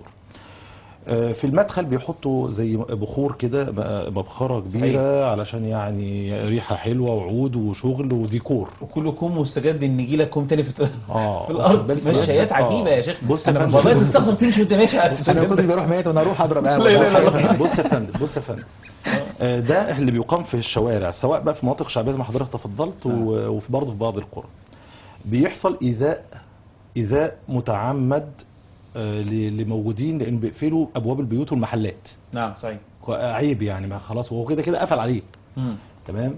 آه، في المدخل بيحطوا زي بخور كده م- مبخرة كبيرة علشان يعني ريحة حلوة وعود وشغل وديكور وكلكم مستجد ان يجي لك كوم تاني في, اه في الارض بس- مشايات آه. عجيبه يا شيخ بص يا أنا فندم. والله تستخسر تمشي وانت ماشي على انا كنت بروح ميت وانا اروح اضرب قهوه لا، لا، لا، لا. بص يا فندم بص يا فندم آه، ده اللي بيقام في الشوارع سواء بقى في مناطق شعبيه زي ما حضرتك تفضلت و- وفي برضه في بعض القرى بيحصل ايذاء ايذاء متعمد آه، ل- لموجودين لان بيقفلوا ابواب البيوت والمحلات نعم صحيح عيب يعني ما خلاص وهو كده كده قفل عليه مم. تمام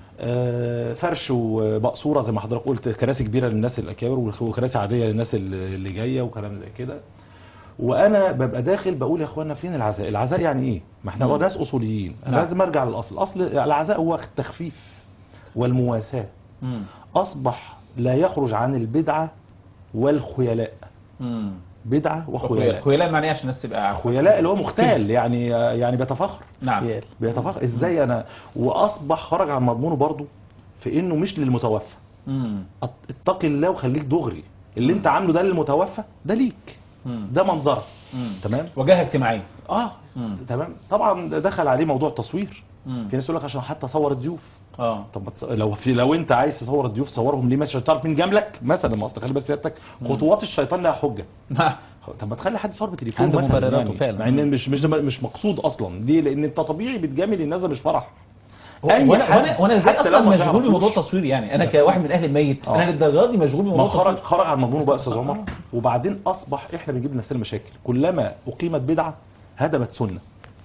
آه، فرش ومقصوره زي ما حضرتك قلت كراسي كبيره للناس الاكابر وكراسي عاديه للناس اللي اللي جايه وكلام زي كده وانا ببقى داخل بقول يا اخوانا فين العزاء العزاء يعني ايه ما احنا مم. ناس اصوليين انا نعم. لازم ارجع للاصل الاصل العزاء هو التخفيف والمواساه مم. اصبح لا يخرج عن البدعه والخيلاء مم. بدعه وخيلاء خيلاء معناه عشان الناس تبقى عارفة. خيلاء اللي هو مختال يعني يعني بيتفخر نعم بيتفخر ازاي انا واصبح خرج عن مضمونه برضه في انه مش للمتوفى مم. ات- اتقي الله وخليك دغري اللي انت عامله ده للمتوفى ده ليك مم. ده منظرك مم. تمام وجاهه اجتماعيه اه مم. تمام طبعا ده دخل عليه موضوع التصوير مم. في ناس يقول لك عشان حتى اصور الضيوف اه طب ما تص- لو في لو انت عايز تصور الضيوف صورهم ليه مش تعرف مين جنبك مثلا ما اصل خلي بالك سيادتك خطوات الشيطان لها حجه نعم. طب ما تخلي حد يصور بتليفون عنده مثلا مبرراته يعني. فعلا. مع ان مش مش مش مقصود اصلا ليه لان انت طبيعي بتجامل الناس ده مش فرح هو- أي وانا حد، وانا وانا ازاي حتى لو اصلا ما مشغول بموضوع تعرفوش. التصوير يعني انا كواحد من اهل الميت آه. انا للدرجه دي مشغول ما بموضوع خرج التصوير خرج عن مضمونه بقى يا استاذ عمر وبعدين اصبح احنا بنجيب نفسنا مشاكل كلما اقيمت بدعه هدمت سنه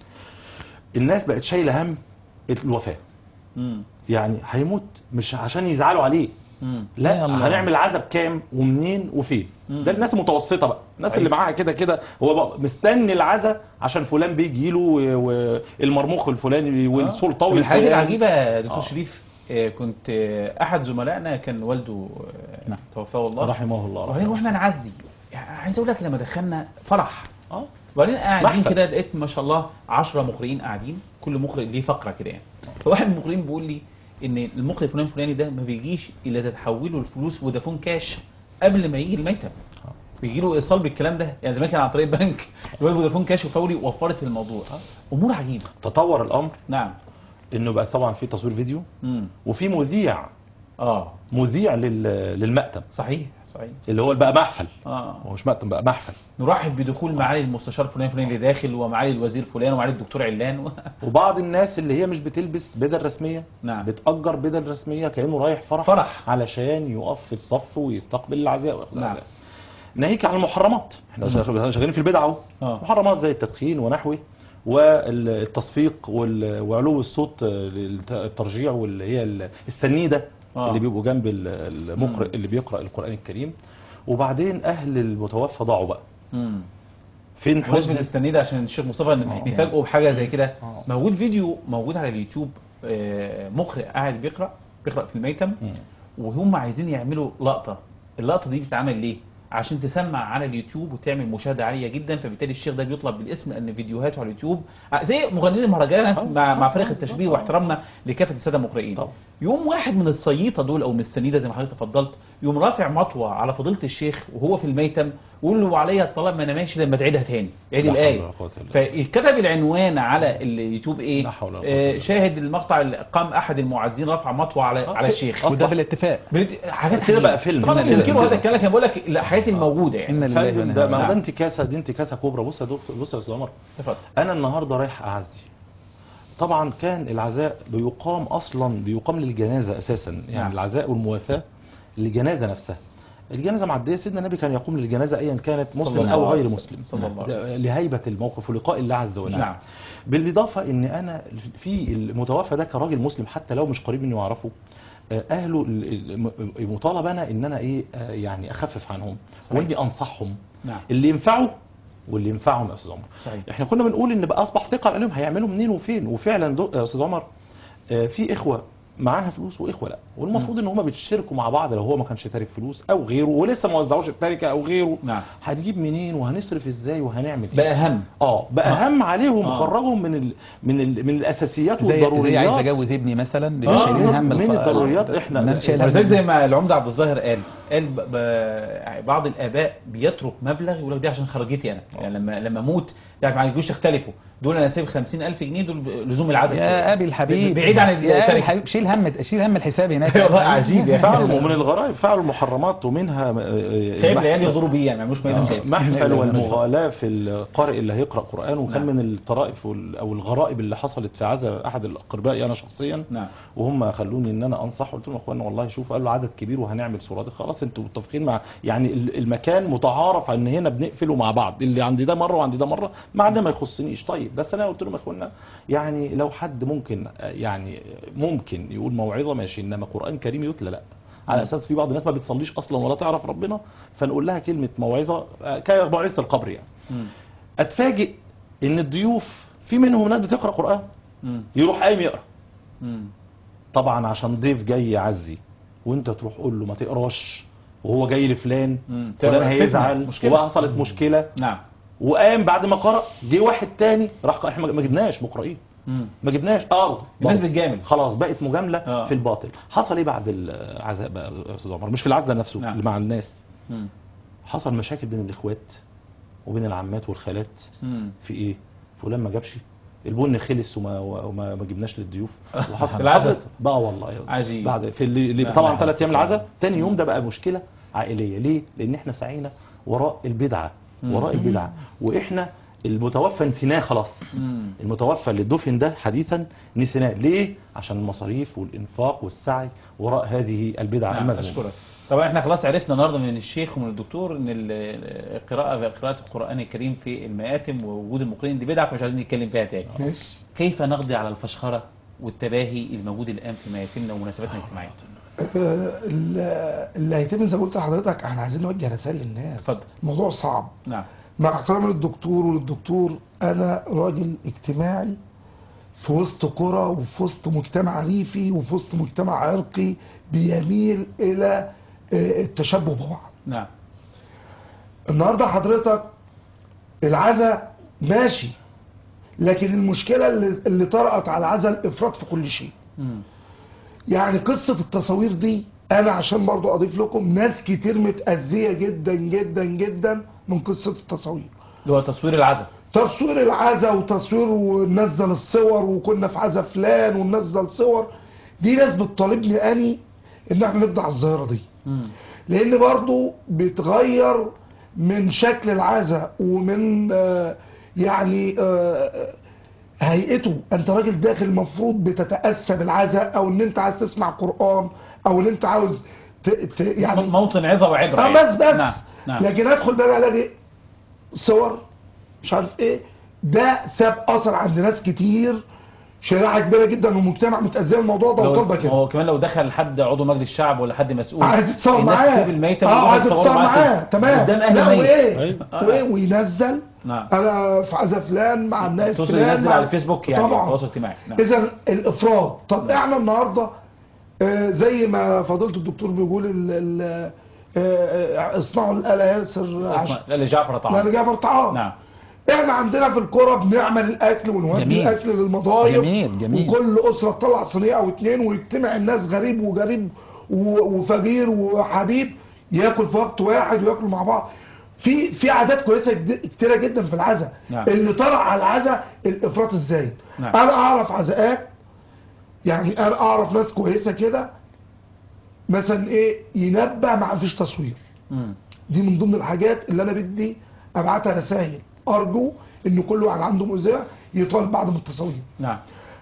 الناس بقت شايله هم الوفاه مم. يعني هيموت مش عشان يزعلوا عليه مم. لا يا الله. هنعمل عزب كام ومنين وفين مم. ده الناس المتوسطه بقى الناس صحيح. اللي معاها كده كده هو بقى مستني العزا عشان فلان بيجي له والمرموخ الفلاني والسلطوي من الحاجات الفلاني. العجيبه يا دكتور آه. شريف آه، كنت آه، احد زملائنا كان والده آه، نعم. توفاه والله رحمه الله وبعدين واحنا نعزي يعني عايز اقول لك لما دخلنا فرح اه وبعدين قاعدين محفل. كده لقيت ما شاء الله 10 مقرئين قاعدين كل مقرئ ليه فقره كده يعني فواحد من المقرئين بيقول لي ان المقرئ فلان الفلاني ده ما بيجيش الا اذا تحولوا الفلوس فودافون كاش قبل ما يجي الميتم بيجي له ايصال بالكلام ده يعني زمان كان عن طريق بنك دلوقتي فودافون كاش وفوري وفرت الموضوع امور عجيبه تطور الامر نعم انه بقى طبعا في تصوير فيديو امم وفي مذيع اه مذيع لل... للمأتم صحيح صحيح اللي هو بقى محفل اه هو مش مأتم بقى محفل نرحب بدخول معالي المستشار فلان فلان اللي داخل ومعالي الوزير فلان ومعالي الدكتور علان و... وبعض الناس اللي هي مش بتلبس بدل رسميه نعم. بتأجر بدل رسميه كأنه رايح فرح فرح. علشان يقف في الصف ويستقبل العزاء وياخد نعم. العزاء. ناهيك عن المحرمات احنا شغال- شغالين في البدع اهو آه. محرمات زي التدخين ونحوه والتصفيق وال- وعلو الصوت للترجيع واللي هي ال- السنيده آه. اللي بيبقوا جنب ال- المقرئ اللي بيقرأ القرآن الكريم وبعدين اهل المتوفى ضاعوا بقى امم فين بالنسبه حزن للسنيده عشان الشيخ مصطفى إن نفاجئه بحاجه زي كده آه. موجود فيديو موجود على اليوتيوب آه، مقرئ قاعد بيقرا بيقرا في الميتم مم. وهم عايزين يعملوا لقطه اللقطه دي بتتعمل ليه عشان تسمع على اليوتيوب وتعمل مشاهده عاليه جدا فبالتالي الشيخ ده بيطلب بالاسم لان فيديوهاته على اليوتيوب ع- زي مغنيين المهرجانات آه. مع مع فريق التشبيه واحترامنا لكافه الساده المقرئين طبعا. يوم واحد من الصييطه دول او من السنيده زي ما حضرتك تفضلت يوم رافع مطوه على فضيله الشيخ وهو في الميتم ويقول له عليا الطلب ما انا ماشي لما تعيدها تاني عيد لا حول الايه ولا قوة إلا بالله. فكتب العنوان على اليوتيوب ايه لا حول ولا قوة آه إلا شاهد المقطع اللي قام احد المعزين رفع مطوه على على الشيخ وده بالاتفاق بنت- حاجات كده بقى عجيبة. فيلم. طبعا كده- ينكروا كده. هذا الكلام كان بقول لك الحاجات الموجوده يعني إن لله فندم ده وإنا ما هو نعم. ده انتكاسه دي انتكاسه كبرى بص يا دكتور بص يا استاذ عمر اتفضل انا النهارده رايح اعزي طبعا كان العزاء بيقام اصلا بيقام للجنازه اساسا يعني نعم. العزاء والمواساه للجنازه نفسها الجنازه معديه سيدنا النبي كان يقوم للجنازه ايا كانت صلى مسلم الله او عليه غير وسلم. مسلم صلى الله عليه ده لهيبه الموقف ولقاء الله عز وجل نعم. بالاضافه ان انا في المتوفى ده كراجل مسلم حتى لو مش قريب مني واعرفه آه، اهله ال- ال- مطالب انا ان انا ايه آه، يعني اخفف عنهم صحيح. واني انصحهم نعم اللي ينفعه واللي ينفعهم يا استاذ عمر صحيح احنا كنا بنقول ان بقى اصبح ثقه عليهم هيعملوا منين وفين وفعلا دو- يا استاذ عمر آه، في اخوه معاها فلوس واخوه لا والمفروض ان هم بيتشاركوا مع بعض لو هو ما كانش تارك فلوس او غيره ولسه ما وزعوش التركه او غيره نعم هنجيب منين وهنصرف ازاي وهنعمل ايه بقى اهم اه بقى اهم عليهم آه. خرجهم من ال... من ال... من الاساسيات زي زي والضروريات عايز اجوز ابني مثلا بيبقى آه، شايلين هم من الف- الضروريات احنا الناس شايله ولذلك هم. زي ما العمده عبد الظاهر قال قال ب... ب... بعض الاباء بيترك مبلغ يقول لك دي عشان خرجتي انا يعني لما لما اموت يعني ما يجوش يختلفوا دول انا سايب 50000 جنيه دول ب- لزوم العدد يا ابي الحبيب بعيد عن يا ابي التركه الحبيب شيل هم شيل هم الحساب هناك والله عجيب يعني فعلوا ومن الغرائب فعلوا المحرمات ومنها آه، خايب المح- ليالي يغدروا بيه يعني ما يعملوش ميزان كويس محفل والمغالاة في القارئ اللي هيقرأ قرآن وكان نعم. من الطرائف وال- أو الغرائب اللي حصلت في عزا أحد الأقرباء أنا شخصيا نعم وهم خلوني ان انا انصح قلت لهم يا اخوانا والله شوف قال له عدد كبير وهنعمل صورات خلاص انتوا متفقين مع يعني ال- المكان متعارف ان هنا بنقفله مع بعض اللي عندي ده مره وعندي ده مره مع ده ما يخصنيش طيب بس انا قلت لهم يا اخوانا يعني لو حد ممكن يعني ممكن يقول موعظه ماشي انما قران كريم يتلى لا على اساس في بعض الناس ما بتصليش اصلا ولا تعرف ربنا فنقول لها كلمه موعظه آه، كموعظه القبر يعني مم. اتفاجئ ان الضيوف في منهم ناس بتقرا قران مم. يروح قايم يقرا مم. طبعا عشان ضيف جاي يعزي وانت تروح قول له ما تقراش وهو جاي لفلان مم. فلان فتنة، هيزعل مشكلة. وحصلت مشكله نعم وقام بعد ما قرأ جه واحد تاني راح قا- احنا ما جبناش مقرئين مم. ما جبناش اه الناس برضه. بتجامل خلاص بقت مجامله آه. في الباطل حصل ايه بعد العزاء بقى يا استاذ عمر مش في العزاء نفسه نعم. اللي مع الناس مم. حصل مشاكل بين الاخوات وبين العمات والخالات مم. في ايه فلان ما جابش البن خلص وما وما ما جبناش للضيوف وحصل العزاء؟ حصلت بقى والله عجيب. بعد في اللي, اللي لا، طبعا لا. ثلاث ايام العزاء تاني يوم ده بقى مشكله عائليه ليه لان احنا سعينا وراء البدعه مم. وراء البدعه واحنا المتوفى نسيناه خلاص مم. المتوفى اللي دفن ده حديثا نسيناه ليه عشان المصاريف والانفاق والسعي وراء هذه البدعه نعم المذمومه اشكرك طبعا احنا خلاص عرفنا النهارده من الشيخ ومن الدكتور ان ال- القراءه قراءه القران الكريم في المآتم ووجود المقرئين دي بدعه فمش عايزين نتكلم فيها تاني ماشي كيف نقضي على الفشخره والتباهي الموجود الان في مآتمنا ومناسباتنا الاجتماعيه آه، ال- اللي هيتم زي ما قلت لحضرتك احنا عايزين نوجه رسائل للناس اتفضل. الموضوع صعب نعم مع احترامي للدكتور وللدكتور انا راجل اجتماعي في وسط قرى وفي وسط مجتمع ريفي وفي وسط مجتمع عرقي بيميل الى آه، التشبه ببعض نعم النهارده حضرتك العزا ماشي لكن المشكله اللي, اللي طرأت على العزا الافراط في كل شيء مم. يعني قصه التصاوير دي انا عشان برضو اضيف لكم ناس كتير متأذية جدا جدا جدا من قصة التصوير اللي هو تصوير العزم تصوير العزا وتصوير وننزل الصور وكنا في عزا فلان وننزل صور دي ناس بتطالبني اني ان احنا نبدأ على الظاهرة دي لان برضو بتغير من شكل العزا ومن آه، يعني آه، هيئته انت راجل داخل المفروض بتتأسى بالعزا او ان انت عايز تسمع قرآن او ان انت عاوز ت... ت... يعني موطن عظة وعبرة اه يعني. بس بس نعم نعم لكن ادخل بقى الاقي صور مش عارف ايه ده ساب اثر عند ناس كتير شريحه كبيره جدا من المجتمع متاذيه من الموضوع ده لو- وطالبه كده هو كمان لو دخل حد عضو مجلس الشعب ولا حد مسؤول عايز يتصور الناس معاه تسيب الميتة اه ويروحوا عايز يتصوروا يتصور معاه معاه في- تمام قدام اهل لا الميت وايه أيوة. وايه وينزل نعم انا في عزا فلان مع النائب توصل فلان ينزل مع- على الفيسبوك يعني طبعا التواصل الاجتماعي نعم اذا الافراط طب احنا النهارده آه، زي ما فضيله الدكتور بيقول ال- ال- آه، آه، اصنعوا الاله ياسر عشان اسمع، لا لجعفر لا طبعا جعفر طعام نعم احنا عندنا في الكرة بنعمل الاكل ونودي جميل. الاكل للمضايف جميل، جميل. وكل اسره تطلع صينيه او اتنين ويجتمع الناس غريب وجريب و- وفقير وحبيب ياكل في وقت واحد وياكلوا مع بعض في في عادات كويسه جد- كتيره جدا في العزاء نعم. اللي طلع على العزاء الافراط الزايد نعم. انا اعرف عزاءات يعني انا اعرف ناس كويسه كده مثلا ايه ينبه ما فيش تصوير مم. دي من ضمن الحاجات اللي انا بدي ابعتها رسائل ارجو ان كل واحد عنده مذيع يطالب بعض من التصوير نعم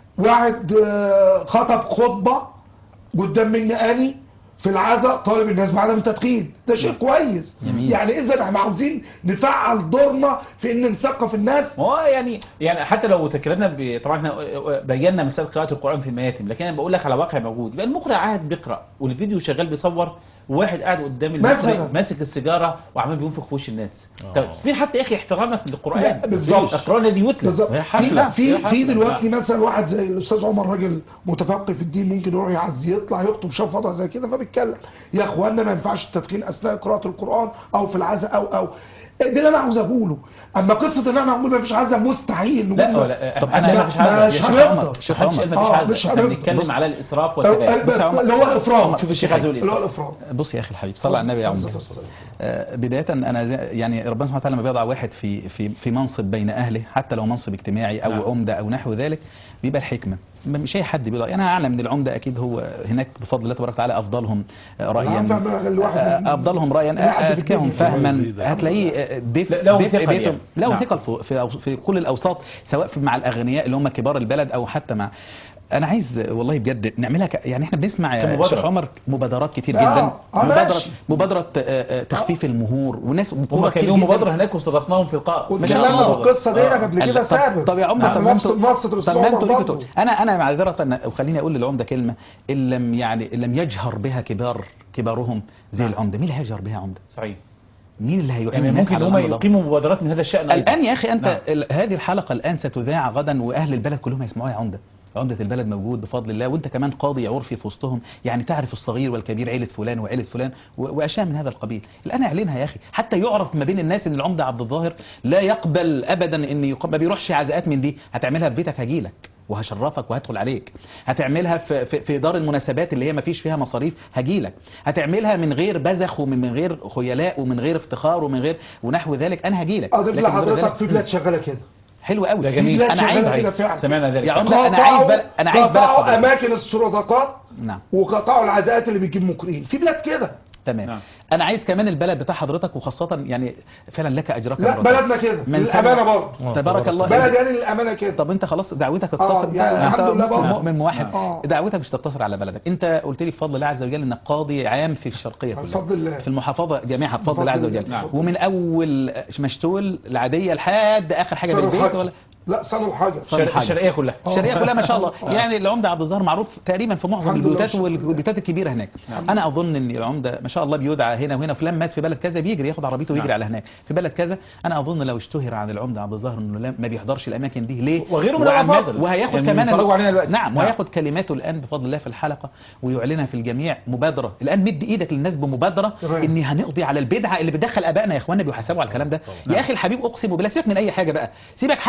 واحد آه، خطب خطبه قدام مني اني في العزاء طالب الناس بعدم التدخين ده شيء كويس جميل. يعني اذا احنا عاوزين نفعل دورنا في ان نثقف الناس ما هو يعني يعني حتى لو تكلمنا ب... طبعا احنا بينا مساله قراءه القران في المياتم لكن انا بقول لك على واقع موجود يبقى المقرئ قاعد بيقرا والفيديو شغال بيصور وواحد قاعد قدام المقرئ مثلاً. ماسك السيجاره وعمال بينفخ في وش الناس آه. طب فين حتى يا اخي احترامك للقران لا، بالظبط. القران الذي يتلى بالظبط هي حفلة. في هي في, حفلة. في دلوقتي مثلا واحد زي الاستاذ عمر راجل متفقه في الدين ممكن يروح يعزي يطلع يخطب شاف وضع زي كده فبيتكلم يا اخوانا ما ينفعش التدخين اثناء قراءه القران او في العزاء او او ده اللي انا عاوز اقوله اما قصه ان احنا نقول ما فيش عزاء مستحيل لا نقول ولا طب طب أنا- انا مفيش حاجه مش يا شيخ هنقدر. عمر شيخ عمر مفيش آه، حاجه مش احنا هنقدر. بنتكلم بص. على الاسراف أو- والتباهي بس اللي هو الافراط شوف الشيخ عايز يقول اللي هو ايه الافراط بص يا اخي الحبيب صلى على النبي يا عمر آه، بداية أنا زي- يعني ربنا سبحانه وتعالى لما بيضع واحد في في في منصب بين أهله حتى لو منصب اجتماعي أو نعم. عمدة أو نحو ذلك بيبقى الحكمة ما- مش أي حد بيضع يعني أنا أعلم من العمدة أكيد هو هناك بفضل الله تبارك وتعالى أفضلهم آه، رأيا نعم، فعلا أغلى واحد من- آه، أفضلهم رأيا لا حد في أذكاهم الدنيا. فهما يزيد عن هتلاقيه آه، دفء لا- له دفء ثقل بيتهم يعني. له نعم. ثقل في في في كل الأوساط سواء في مع الأغنياء اللي هم كبار البلد أو حتى مع أنا عايز والله بجد نعملها ك... يعني احنا بنسمع يا كمبادرة. شيخ عمر مبادرات كتير آه، جدا آه، مبادرة ماشي. مبادرة آه، آه، تخفيف المهور وناس هم كتير كان لهم جداً. مبادره هناك واستضفناهم في لقاء ما شاء واتكلمنا الله. في القصه دي آه. قبل كده طب- سابق طب يا عمده طب نعم. ما نفس انتوا منصه طب ما الصور انتوا ليكوا برضه تقول- انا انا معذره وخليني اقول للعمده كلمه ان لم يعني إن لم يجهر بها كبار كبارهم زي نعم. العمده مين اللي هيجهر بها عمده صحيح مين اللي هيعين يعني الناس ممكن على هم الأمر ده؟ يقيموا مبادرات من هذا الشان أيضاً. الان يا اخي انت نعم. ال- هذه الحلقه الان ستذاع غدا واهل البلد كلهم هيسمعوها يا عمده عمدة البلد موجود بفضل الله وانت كمان قاضي عرفي في وسطهم يعني تعرف الصغير والكبير عيلة فلان وعيلة فلان و- واشياء من هذا القبيل الان اعلنها يا اخي حتى يعرف ما بين الناس ان العمدة عبد الظاهر لا يقبل ابدا ان يقام ما بيروحش عزاءات من دي هتعملها في بيتك هجيلك وهشرفك وهدخل عليك هتعملها في, في, في دار المناسبات اللي هي ما فيش فيها مصاريف هجيلك هتعملها من غير بذخ ومن من غير خيلاء ومن غير افتخار ومن غير ونحو ذلك انا هجيلك اضيف لكن غير لحضرتك ذلك- في بلاد شغاله كده حلو قوي ده جميل. بلاد انا عايز شغالة كده عايز فعلا سمعنا ذلك يا عمر انا عايز بل... انا عايز بلد قطعوا فضيلة. اماكن الصدقات نعم وقطعوا العزاءات اللي بتجيب مقرئين في بلاد كده تمام نعم. انا عايز كمان البلد بتاع حضرتك وخاصه يعني فعلا لك اجرك لا بلدنا كده من للامانه سنة- برضه تبارك الله بلد يعني للامانه كده طب انت خلاص دعوتك اقتصر يعني انت الحمد لله مسلم بقى. مؤمن موحد آه. دعوتك مش تقتصر على بلدك انت قلت لي بفضل الله عز وجل انك قاضي عام في الشرقيه كلها بفضل الله. في المحافظه جميعها بفضل الله عز بفضل وجل الله. نعم. ومن اول مشتول العاديه لحد اخر حاجه صنوا بالبيت الحجر ولا لا صنوا الحجر صنوا الشر- الحجر. الشرقيه كلها الشرقيه كلها ما شاء الله آه. يعني العمده عبد الظاهر معروف تقريبا في معظم الحمد لله البيوتات والشكر لله. والبيوتات الكبيره هناك انا اظن ان العمده ما شاء الله بيدعى هنا وهنا فلان مات في بلد كذا بيجري ياخد عربيته ويجري نعم. على هناك في بلد كذا انا اظن لو اشتهر عن العمده عبد الظاهر انه لا- ما بيحضرش الاماكن دي ليه وغيره من وعمال- الأفاضل. وهياخد يعني كمان بيتفرجوا علينا دلوقتي. نعم نعم. وهياخد كلماته الان بفضل الله في الحلقه ويعلنها في الجميع مبادره الان مد ايدك للناس بمبادره تمام. ان هنقضي على البدعه اللي بتدخل ابائنا يا اخوانا بيحاسبوا على الكلام ده يا اخي الحبيب اقسم بالله سيبك من اي حاجه بقى سيبك حتى من الحاجات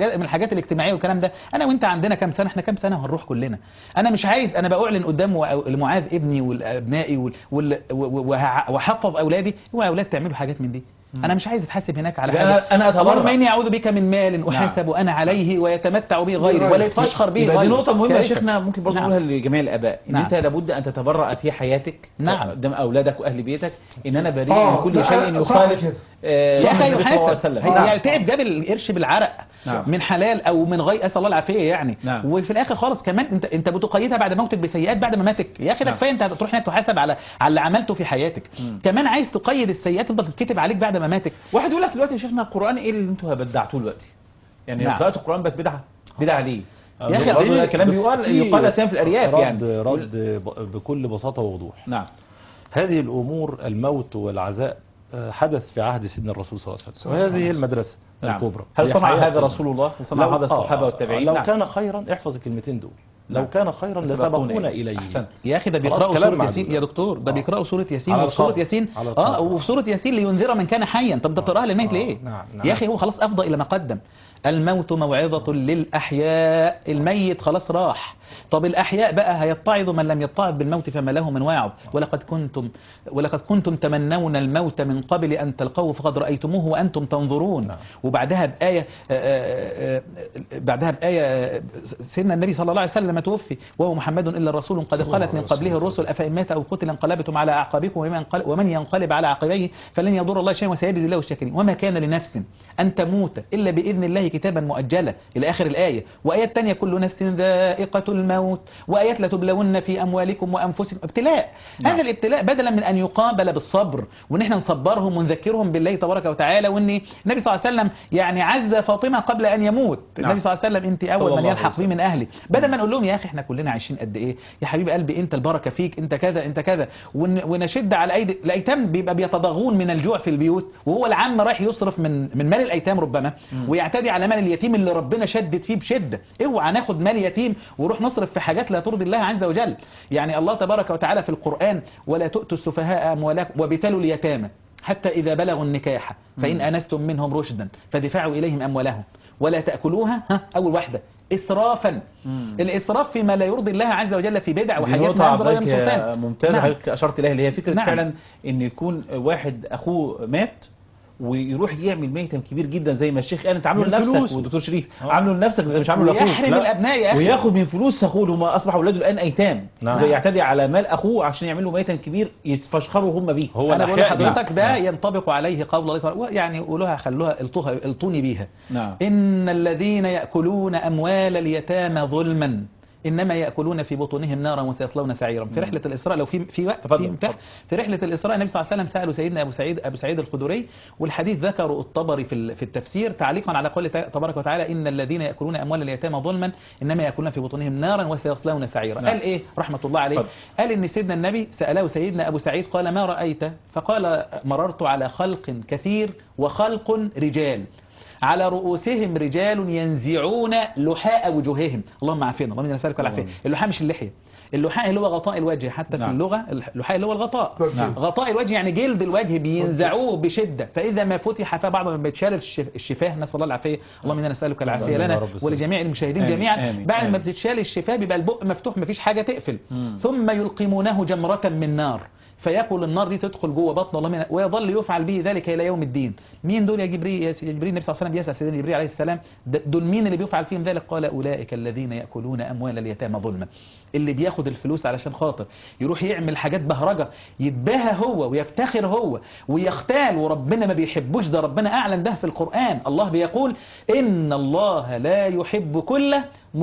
الحاجات من الحاجات الاجتماعيه والكلام ده انا وانت عندنا كام سنه احنا كام سنه وهنروح كلنا انا مش عايز انا باعلن قدام و- لمعاذ ابني والابنائي وال- وال- و- و- وه- واحفظ اولادي اوعى يا اولاد تعملوا حاجات من دي انا مش عايز اتحاسب هناك على يبقى حاجه أنا- أنا أتبرع. اللهم اني اعوذ بك من مال احاسب انا عليه ويتمتع به غيري ولا يتفشخر به يبقى دي غيري نقطة مهمة يا كارثة. شيخنا ممكن برضه نعم. نقولها لجميع الآباء إن نعم. أنت لابد أن تتبرأ في حياتك نعم. قدام أولادك وأهل بيتك إن أنا بريء آه، من كل ده شيء صح يخالف كده. آه، يا اخي النبي صلى الله عليه يحاسب وسلم. هي- نعم. يعني تعب جاب القرش بالعرق نعم. من حلال او من غير اسال الله العافيه يعني نعم. وفي الاخر خالص كمان انت انت بتقيدها بعد موتك بسيئات بعد مماتك يا اخي ده نعم. كفايه انت هتروح هناك تحاسب على على اللي عملته في حياتك مم. كمان عايز تقيد السيئات تفضل تتكتب عليك بعد مماتك واحد يقول لك دلوقتي يا شيخنا القرآن إيه اللي أنتوا بدعتوه دلوقتي؟ يعني نعم. قراءة القرآن بقت بدعة بدعة ليه؟ يا أخي برضه ده دي- كلام يقال في يقال أساسا في الأرياف رد يعني رد ب- بكل بساطة ووضوح نعم هذه الأمور الموت والعزاء آه، حدث في عهد سيدنا الرسول صلى الله عليه وسلم وهذه هي المدرسة نعم الكبرى هل هي صنع حياة هذا رسول الله وصنع لو- هذا الصحابة آه، والتابعين لو نعم. كان خيرا احفظ الكلمتين دول لو نعم. كان خيرا سبقونا لسبقونا إليه. إليه أحسنت. يا اخي ده خلاص بيقراوا كلام سوره ياسين معدود. يا دكتور ده آه. بيقراوا سوره ياسين على وسوره القبر. ياسين على اه القبر. وفي سوره ياسين لينذر من كان حيا طب ده بتقراها للميت آه. ليه نعم، نعم. يا اخي هو خلاص افضى الى ما قدم الموت موعظة للأحياء الميت خلاص راح طب الأحياء بقى هيتعظ من لم يتعظ بالموت فما له من واعظ ولقد كنتم ولقد كنتم تمنون الموت من قبل أن تلقوه فقد رأيتموه وأنتم تنظرون نعم. وبعدها بآية آه، آه، آه، بعدها بآية آه، سيدنا النبي صلى الله عليه وسلم لما توفي وهو محمد إلا رسول قد صلى الله خلت من عليه قبله وسلم. الرسل أفإن مات أو قتل انقلبتم على أعقابكم ومن ينقلب, ومن ينقلب على عقبيه فلن يضر الله شيئا وسيجزي الله الشاكرين وما كان لنفس أن تموت إلا بإذن الله كتابا مؤجلا إلى آخر الآية وآيات تانية كل نفس ذائقة الموت وآيات لتبلون في أموالكم وأنفسكم ابتلاء نعم. هذا الابتلاء بدلا من أن يقابل بالصبر وإن احنا نصبرهم ونذكرهم بالله تبارك وتعالى وإن النبي صلى الله عليه وسلم يعني عز فاطمة قبل أن يموت نعم. النبي صلى الله عليه وسلم أنت صلى أول من الله عليه يلحق بي وسلم. من أهلي بدل ما نقول لهم يا أخي احنا كلنا عايشين قد إيه يا حبيب قلبي أنت البركة فيك أنت كذا أنت كذا ون- ونشد على أيدي الأيتام بيبقى بيتضاغون من الجوع في البيوت وهو العم رايح يصرف من من مال الأيتام ربما ويعتدي على مال اليتيم اللي ربنا شدد فيه بشدة اوعى ناخد مال يتيم ونروح نصرف في حاجات لا ترضي الله عز وجل يعني الله تبارك وتعالى في القرآن ولا تؤتوا السفهاء أموالكم وابتلوا اليتامى حتى إذا بلغوا النكاح فإن أنستم منهم رشدا فدفعوا إليهم أموالهم ولا تأكلوها ها أول واحدة إسرافا مم. الإسراف فيما لا يرضي الله عز وجل في بدع دي وحاجات نقطة ما أنزل الله من حضرتك سلطان ممتازة نعم. حضرتك أشرت إليها اللي هي فكرة نعم. فعلا إن يكون واحد أخوه مات ويروح يعمل ميتم كبير جدا زي ما الشيخ قال انت عامله من لنفسك فلوسه. والدكتور شريف آه. عامله لنفسك انت مش عامله لاخوك ويحرم لا. الأبناء يا أخي وياخد من فلوس اخوه اللي هم اصبح اولاده الان ايتام نعم. ويعتدي على مال اخوه عشان يعمل له ميتم كبير يتفشخروا هم بيه هو أنا بقول الأحياء دي. لحضرتك ده ينطبق عليه قول الله تعالى يعني قولوها خلوها الطوها الطوني بيها نعم إن الذين يأكلون أموال اليتامى ظلما إنما يأكلون في بطونهم نارا وسيصلون سعيرا في رحلة الإسراء لو في في وقت تفضل، في, بتاع- تفضل. في رحلة الإسراء النبي صلى الله عليه وسلم سألوا سيدنا أبو سعيد أبو سعيد الخدري والحديث ذكره الطبري في ال- في التفسير تعليقا على قول تبارك وتعالى إن الذين يأكلون أموال اليتامى ظلما إنما يأكلون في بطونهم نارا وسيصلون سعيرا نعم. قال إيه رحمة الله عليه تفضل. قال إن سيدنا النبي سأله سيدنا أبو سعيد قال ما رأيت فقال مررت على خلق كثير وخلق رجال على رؤوسهم رجال ينزعون لحاء وجوههم اللهم عافينا اللهم إنا نسألك العافية اللحاء مش اللحية اللحاء اللي هو غطاء الوجه حتى في نعم. اللغة اللحاء اللي هو الغطاء نعم. غطاء الوجه يعني جلد الوجه بينزعوه بشدة فإذا ما فتح فبعض ما بيتشال الشف- الشفاه نسأل الله العافية اللهم إنا نسألك العافية آمين يا لنا رب السلام. ولجميع المشاهدين آمين، جميعا آمين، بعد ما آمين. بتتشال الشفاه بيبقى البق مفتوح مفيش حاجة تقفل مم. ثم يلقمونه جمرة من نار فيأكل النار دي تدخل جوه بطن الله منها ويظل يفعل به ذلك الى يوم الدين مين دول يا جبريل يا سيدي جبريل النبي صلى الله عليه وسلم بيسأل سيدنا جبريل عليه السلام د- دول مين اللي بيفعل فيهم ذلك قال اولئك الذين ياكلون اموال اليتامى ظلما اللي بياخد الفلوس علشان خاطر يروح يعمل حاجات بهرجه يتباهى هو ويفتخر هو ويختال وربنا ما بيحبوش ده ربنا اعلن ده في القران الله بيقول ان الله لا يحب كل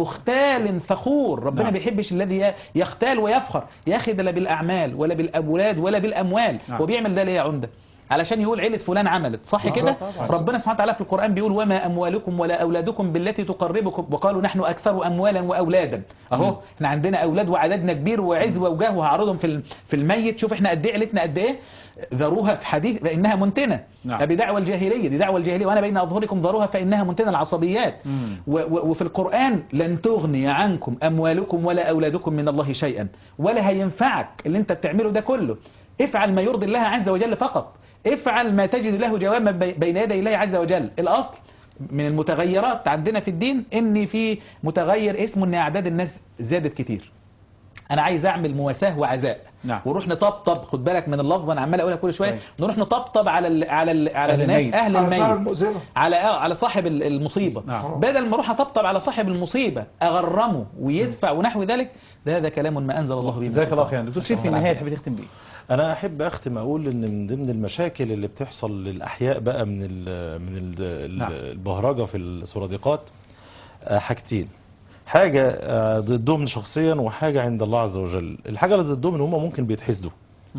مختال فخور ربنا نعم. نعم. بيحبش الذي ي- يختال ويفخر يا اخي ده لا بالاعمال ولا بالاولاد ولا بالاموال نعم. هو بيعمل ده ليه يا عمده علشان يقول عيلة فلان عملت صح بالظبط كده طبعا. ربنا سبحانه وتعالى في القرآن بيقول وما أموالكم ولا أولادكم بالتي تقربكم وقالوا نحن أكثر أموالا وأولادا أهو احنا عندنا أولاد وعددنا كبير وعزوة وجاه وهعرضهم في ال- في الميت شوف احنا قد ايه عيلتنا قد ايه ذروها في حديث فإنها منتنة نعم. أبي دعوة الجاهلية دي دعوة الجاهلية وأنا بين أظهركم ذروها فإنها منتنة العصبيات مم. و- و- وفي القرآن لن تغني عنكم أموالكم ولا أولادكم من الله شيئا ولا هينفعك اللي انت بتعمله ده كله افعل ما يرضي الله عز وجل فقط افعل ما تجد له جوابا بي- بين يدي الله عز وجل الأصل من المتغيرات عندنا في الدين ان في متغير اسمه ان اعداد الناس زادت كتير انا عايز اعمل مواساه وعزاء نعم. ونروح نطبطب خد بالك من اللفظ انا عمال اقولها كل شويه طيب. نروح نطبطب على ال على ال على أهل الناس الميت. اهل على صاحب الميت المؤذنة. على على صاحب ال- المصيبه نعم. بدل ما اروح اطبطب على صاحب المصيبه اغرمه ويدفع ونحو ذلك ده هذا كلام ما انزل الله به من جزاك الله سلطان. خيرا دكتور شريف في النهايه تحب تختم بيه انا احب اختم اقول ان من ضمن المشاكل اللي بتحصل للاحياء بقى من ال من ال نعم. البهرجه في السرادقات آه، حاجتين حاجه آه، ضدهم شخصيا وحاجه عند الله عز وجل الحاجه اللي ضدهم ان هم ممكن بيتحسدوا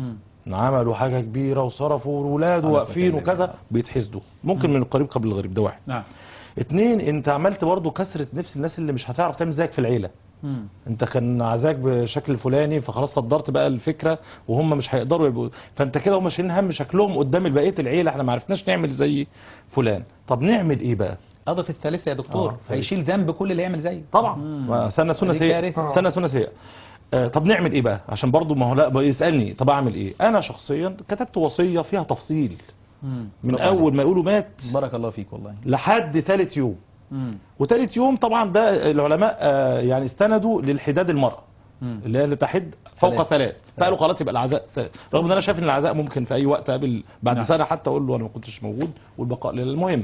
عملوا حاجه كبيره وصرفوا ولاده على واقفين قتال وكذا الله. بيتحسدوا ممكن من القريب قبل الغريب ده واحد نعم اتنين انت عملت برضو كسرة نفس الناس اللي مش هتعرف تعمل زيك في العيله مم. انت كان عزاك بشكل فلاني فخلاص صدرت بقى الفكره وهم مش هيقدروا يبقوا فانت كده هم شايلين هم شكلهم قدام بقيه العيله احنا ما عرفناش نعمل زي فلان طب نعمل ايه بقى اضف الثالثه يا دكتور آه. هيشيل ذنب كل اللي يعمل زيه طبعا مم. ما سنه سنه دي سيئه كارثة. سنه سنه سيئه آه طب نعمل ايه بقى عشان برضو ما هو لا بقى يسالني طب اعمل ايه انا شخصيا كتبت وصيه فيها تفصيل مم. من طبعاً. اول ما يقولوا مات بارك الله فيك والله لحد ثالث يوم مم. وثالث يوم طبعا ده العلماء آه يعني استندوا للحداد المراه مم. اللي هي اللي تحد فوق ثلاث. ثلاث فقالوا خلاص يبقى العزاء س... رغم ان انا شايف ان العزاء ممكن في اي وقت قبل بعد نعم. سنه حتى اقول له انا ما كنتش موجود والبقاء لله المهم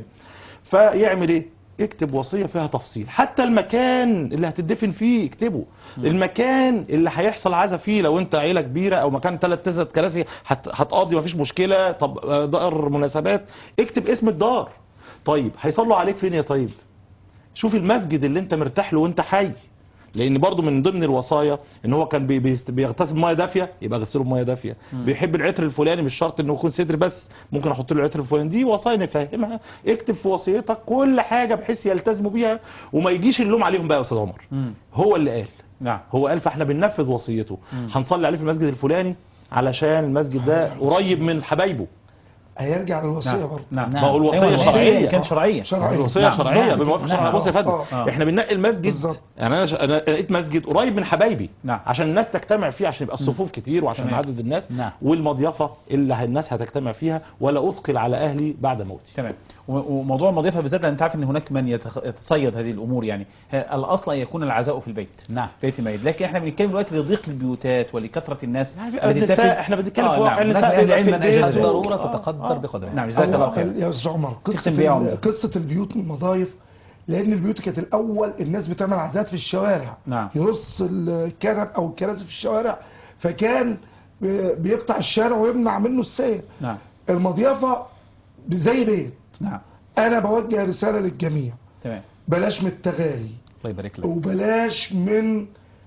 فيعمل ايه اكتب وصيه فيها تفصيل حتى المكان اللي هتدفن فيه اكتبه المكان اللي هيحصل عزا فيه لو انت عيله كبيره او مكان ثلاث تسع كراسي هت... هتقضي مفيش مشكله طب آه، دار مناسبات اكتب اسم الدار طيب هيصلوا عليك فين يا طيب شوف المسجد اللي انت مرتاح له وانت حي لان برضو من ضمن الوصايا ان هو كان بي- بيست- بيغتسل بميه دافيه يبقى غسله بميه دافيه بيحب العطر الفلاني مش شرط انه يكون صدر بس ممكن احط له العطر الفلاني دي وصايا نفهمها اكتب في وصيتك كل حاجه بحيث يلتزموا بيها وما يجيش اللوم عليهم بقى يا استاذ عمر مم. هو اللي قال نعم هو قال فاحنا بننفذ وصيته هنصلي عليه في المسجد الفلاني علشان المسجد ده قريب من حبايبه هيرجع للوصيه نعم برضه نعم ما هو الوصية أيوة، الوصية شرعية. كانت شرعيه شرعيه الوصيه نعم. شرعيه نعم. بموافقه نعم. شرع بص يا فندم آه. احنا بننقي المسجد بالظبط. يعني انا ش- انا لقيت مسجد قريب من حبايبي نعم. عشان الناس تجتمع فيه عشان يبقى الصفوف كتير وعشان تمام. عدد الناس نعم. والمضيفه اللي الناس هتجتمع فيها ولا اثقل على اهلي بعد موتي تمام و- وموضوع المضيفه بالذات لان انت عارف ان هناك من يتخ- يتصيد هذه الامور يعني ه- الاصل ان يكون العزاء في البيت نعم في بيت الميت لكن احنا بنتكلم دلوقتي لضيق البيوتات ولكثره الناس يعني التي النساء تفي- احنا بنتكلم في آه، واقع نعم. النساء هناك أهل بيبقى في العلم من البيت. أجل ذلك. الضروره آه، تقدر آه. بقدرها نعم جزاك الله هو خير ال- يا استاذ عمر قصه تختم بيها يا عمر. ال- قصه البيوت والمضايف لان البيوت كانت الاول الناس بتعمل عزات في الشوارع نعم. يرص الكنب او الكراسي في الشوارع فكان بي- بيقطع الشارع ويمنع منه السير نعم المضيافه زي بيت نعم انا بوجه رساله للجميع تمام بلاش من التغالي الله يبارك لك وبلاش من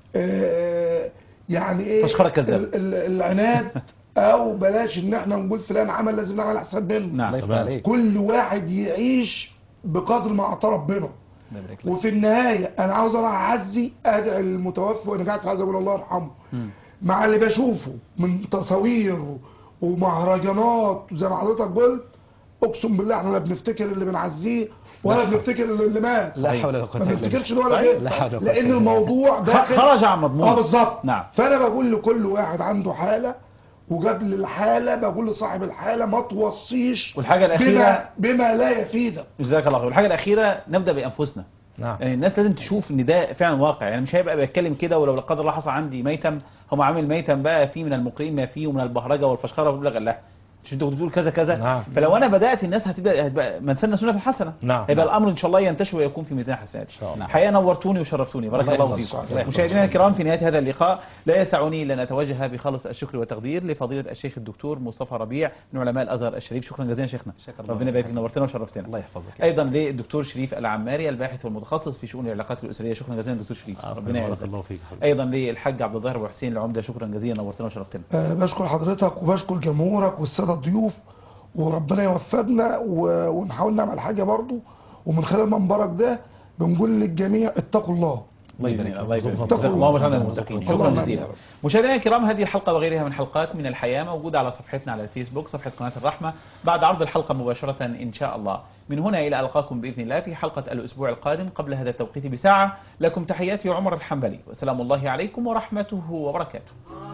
آه، يعني ايه تشخر الكذاب. ال- ال- العناد او بلاش ان احنا نقول فلان عمل لازم نعمل احسن منه نعم الله يفتح تمام. عليك كل واحد يعيش بقدر ما اعطى ربنا الله يبارك لك وفي النهايه انا عاوز اروح اعزي ادعي المتوفي وانا قاعد في عايز اقول الله يرحمه مم. مع اللي بشوفه من تصاوير ومهرجانات زي ما حضرتك قلت اقسم بالله احنا لا بنفتكر اللي بنعزيه ولا بنفتكر اللي اللي مات لا حول ولا قوه ما الا بالله بنفتكرش ده ولا صحيح. كده لا حول ولا قوة لان إلا بالله. الموضوع ده خ- خرج عن مضمون اه بالظبط نعم فانا بقول لكل واحد عنده حاله وقبل الحاله بقول لصاحب الحاله ما توصيش والحاجة الأخيرة- بما, بما لا يفيدك جزاك الله خير والحاجه الاخيره نبدا بانفسنا نعم يعني الناس لازم تشوف ان ده فعلا واقع يعني مش هيبقى بيتكلم كده ولو لا قدر الله حصل عندي ميتم هم عامل ميتم بقى فيه من المقرئين ما فيه ومن البهرجه والفشخره ومبلغ الله مش انت كنت بتقول كذا كذا نعم. فلو انا بدات الناس هتبدا هتبقى من سن سنه حسنه نعم. هيبقى نعم. الامر ان شاء الله ينتشر ويكون في ميزان حسنات ان شاء الله. حقيقه نورتوني وشرفتوني بارك الله الله يحفظك. فيكم الله يحفظك. مشاهدينا الكرام في نهايه هذا اللقاء لا يسعني الا ان اتوجه بخالص الشكر والتقدير لفضيله الشيخ الدكتور مصطفى ربيع من علماء الازهر الشريف شكرا جزيلا شيخنا شكرا الله ربنا يبارك فيك. فيك نورتنا وشرفتنا الله يحفظك ايضا للدكتور شريف العماري الباحث والمتخصص في شؤون العلاقات الاسريه شكرا جزيلا دكتور شريف ربنا بارك يعزك الله فيك حبيبي. ايضا للحاج عبد الظاهر ابو حسين العمده شكرا جزيلا نورتنا وشرفتنا آه، بشكر حضرتك وبشكر جمهورك والساده الضيوف وربنا يوفقنا و- ونحاول نعمل حاجه برضو ومن خلال منبرك ده بنقول للجميع اتقوا الله الله يبارك الله يبارك اتقوا جزاك الله. الله وجعلنا من المتقين شكرا اللهم جزيلا آمين. مشاهدينا الكرام هذه الحلقه وغيرها من حلقات من الحياه موجوده على صفحتنا على الفيسبوك صفحه قناه الرحمه بعد عرض الحلقه مباشره ان شاء الله من هنا الى القاكم باذن الله في حلقه الاسبوع القادم قبل هذا التوقيت بساعه لكم تحياتي عمر الحنبلي وسلام الله عليكم ورحمته وبركاته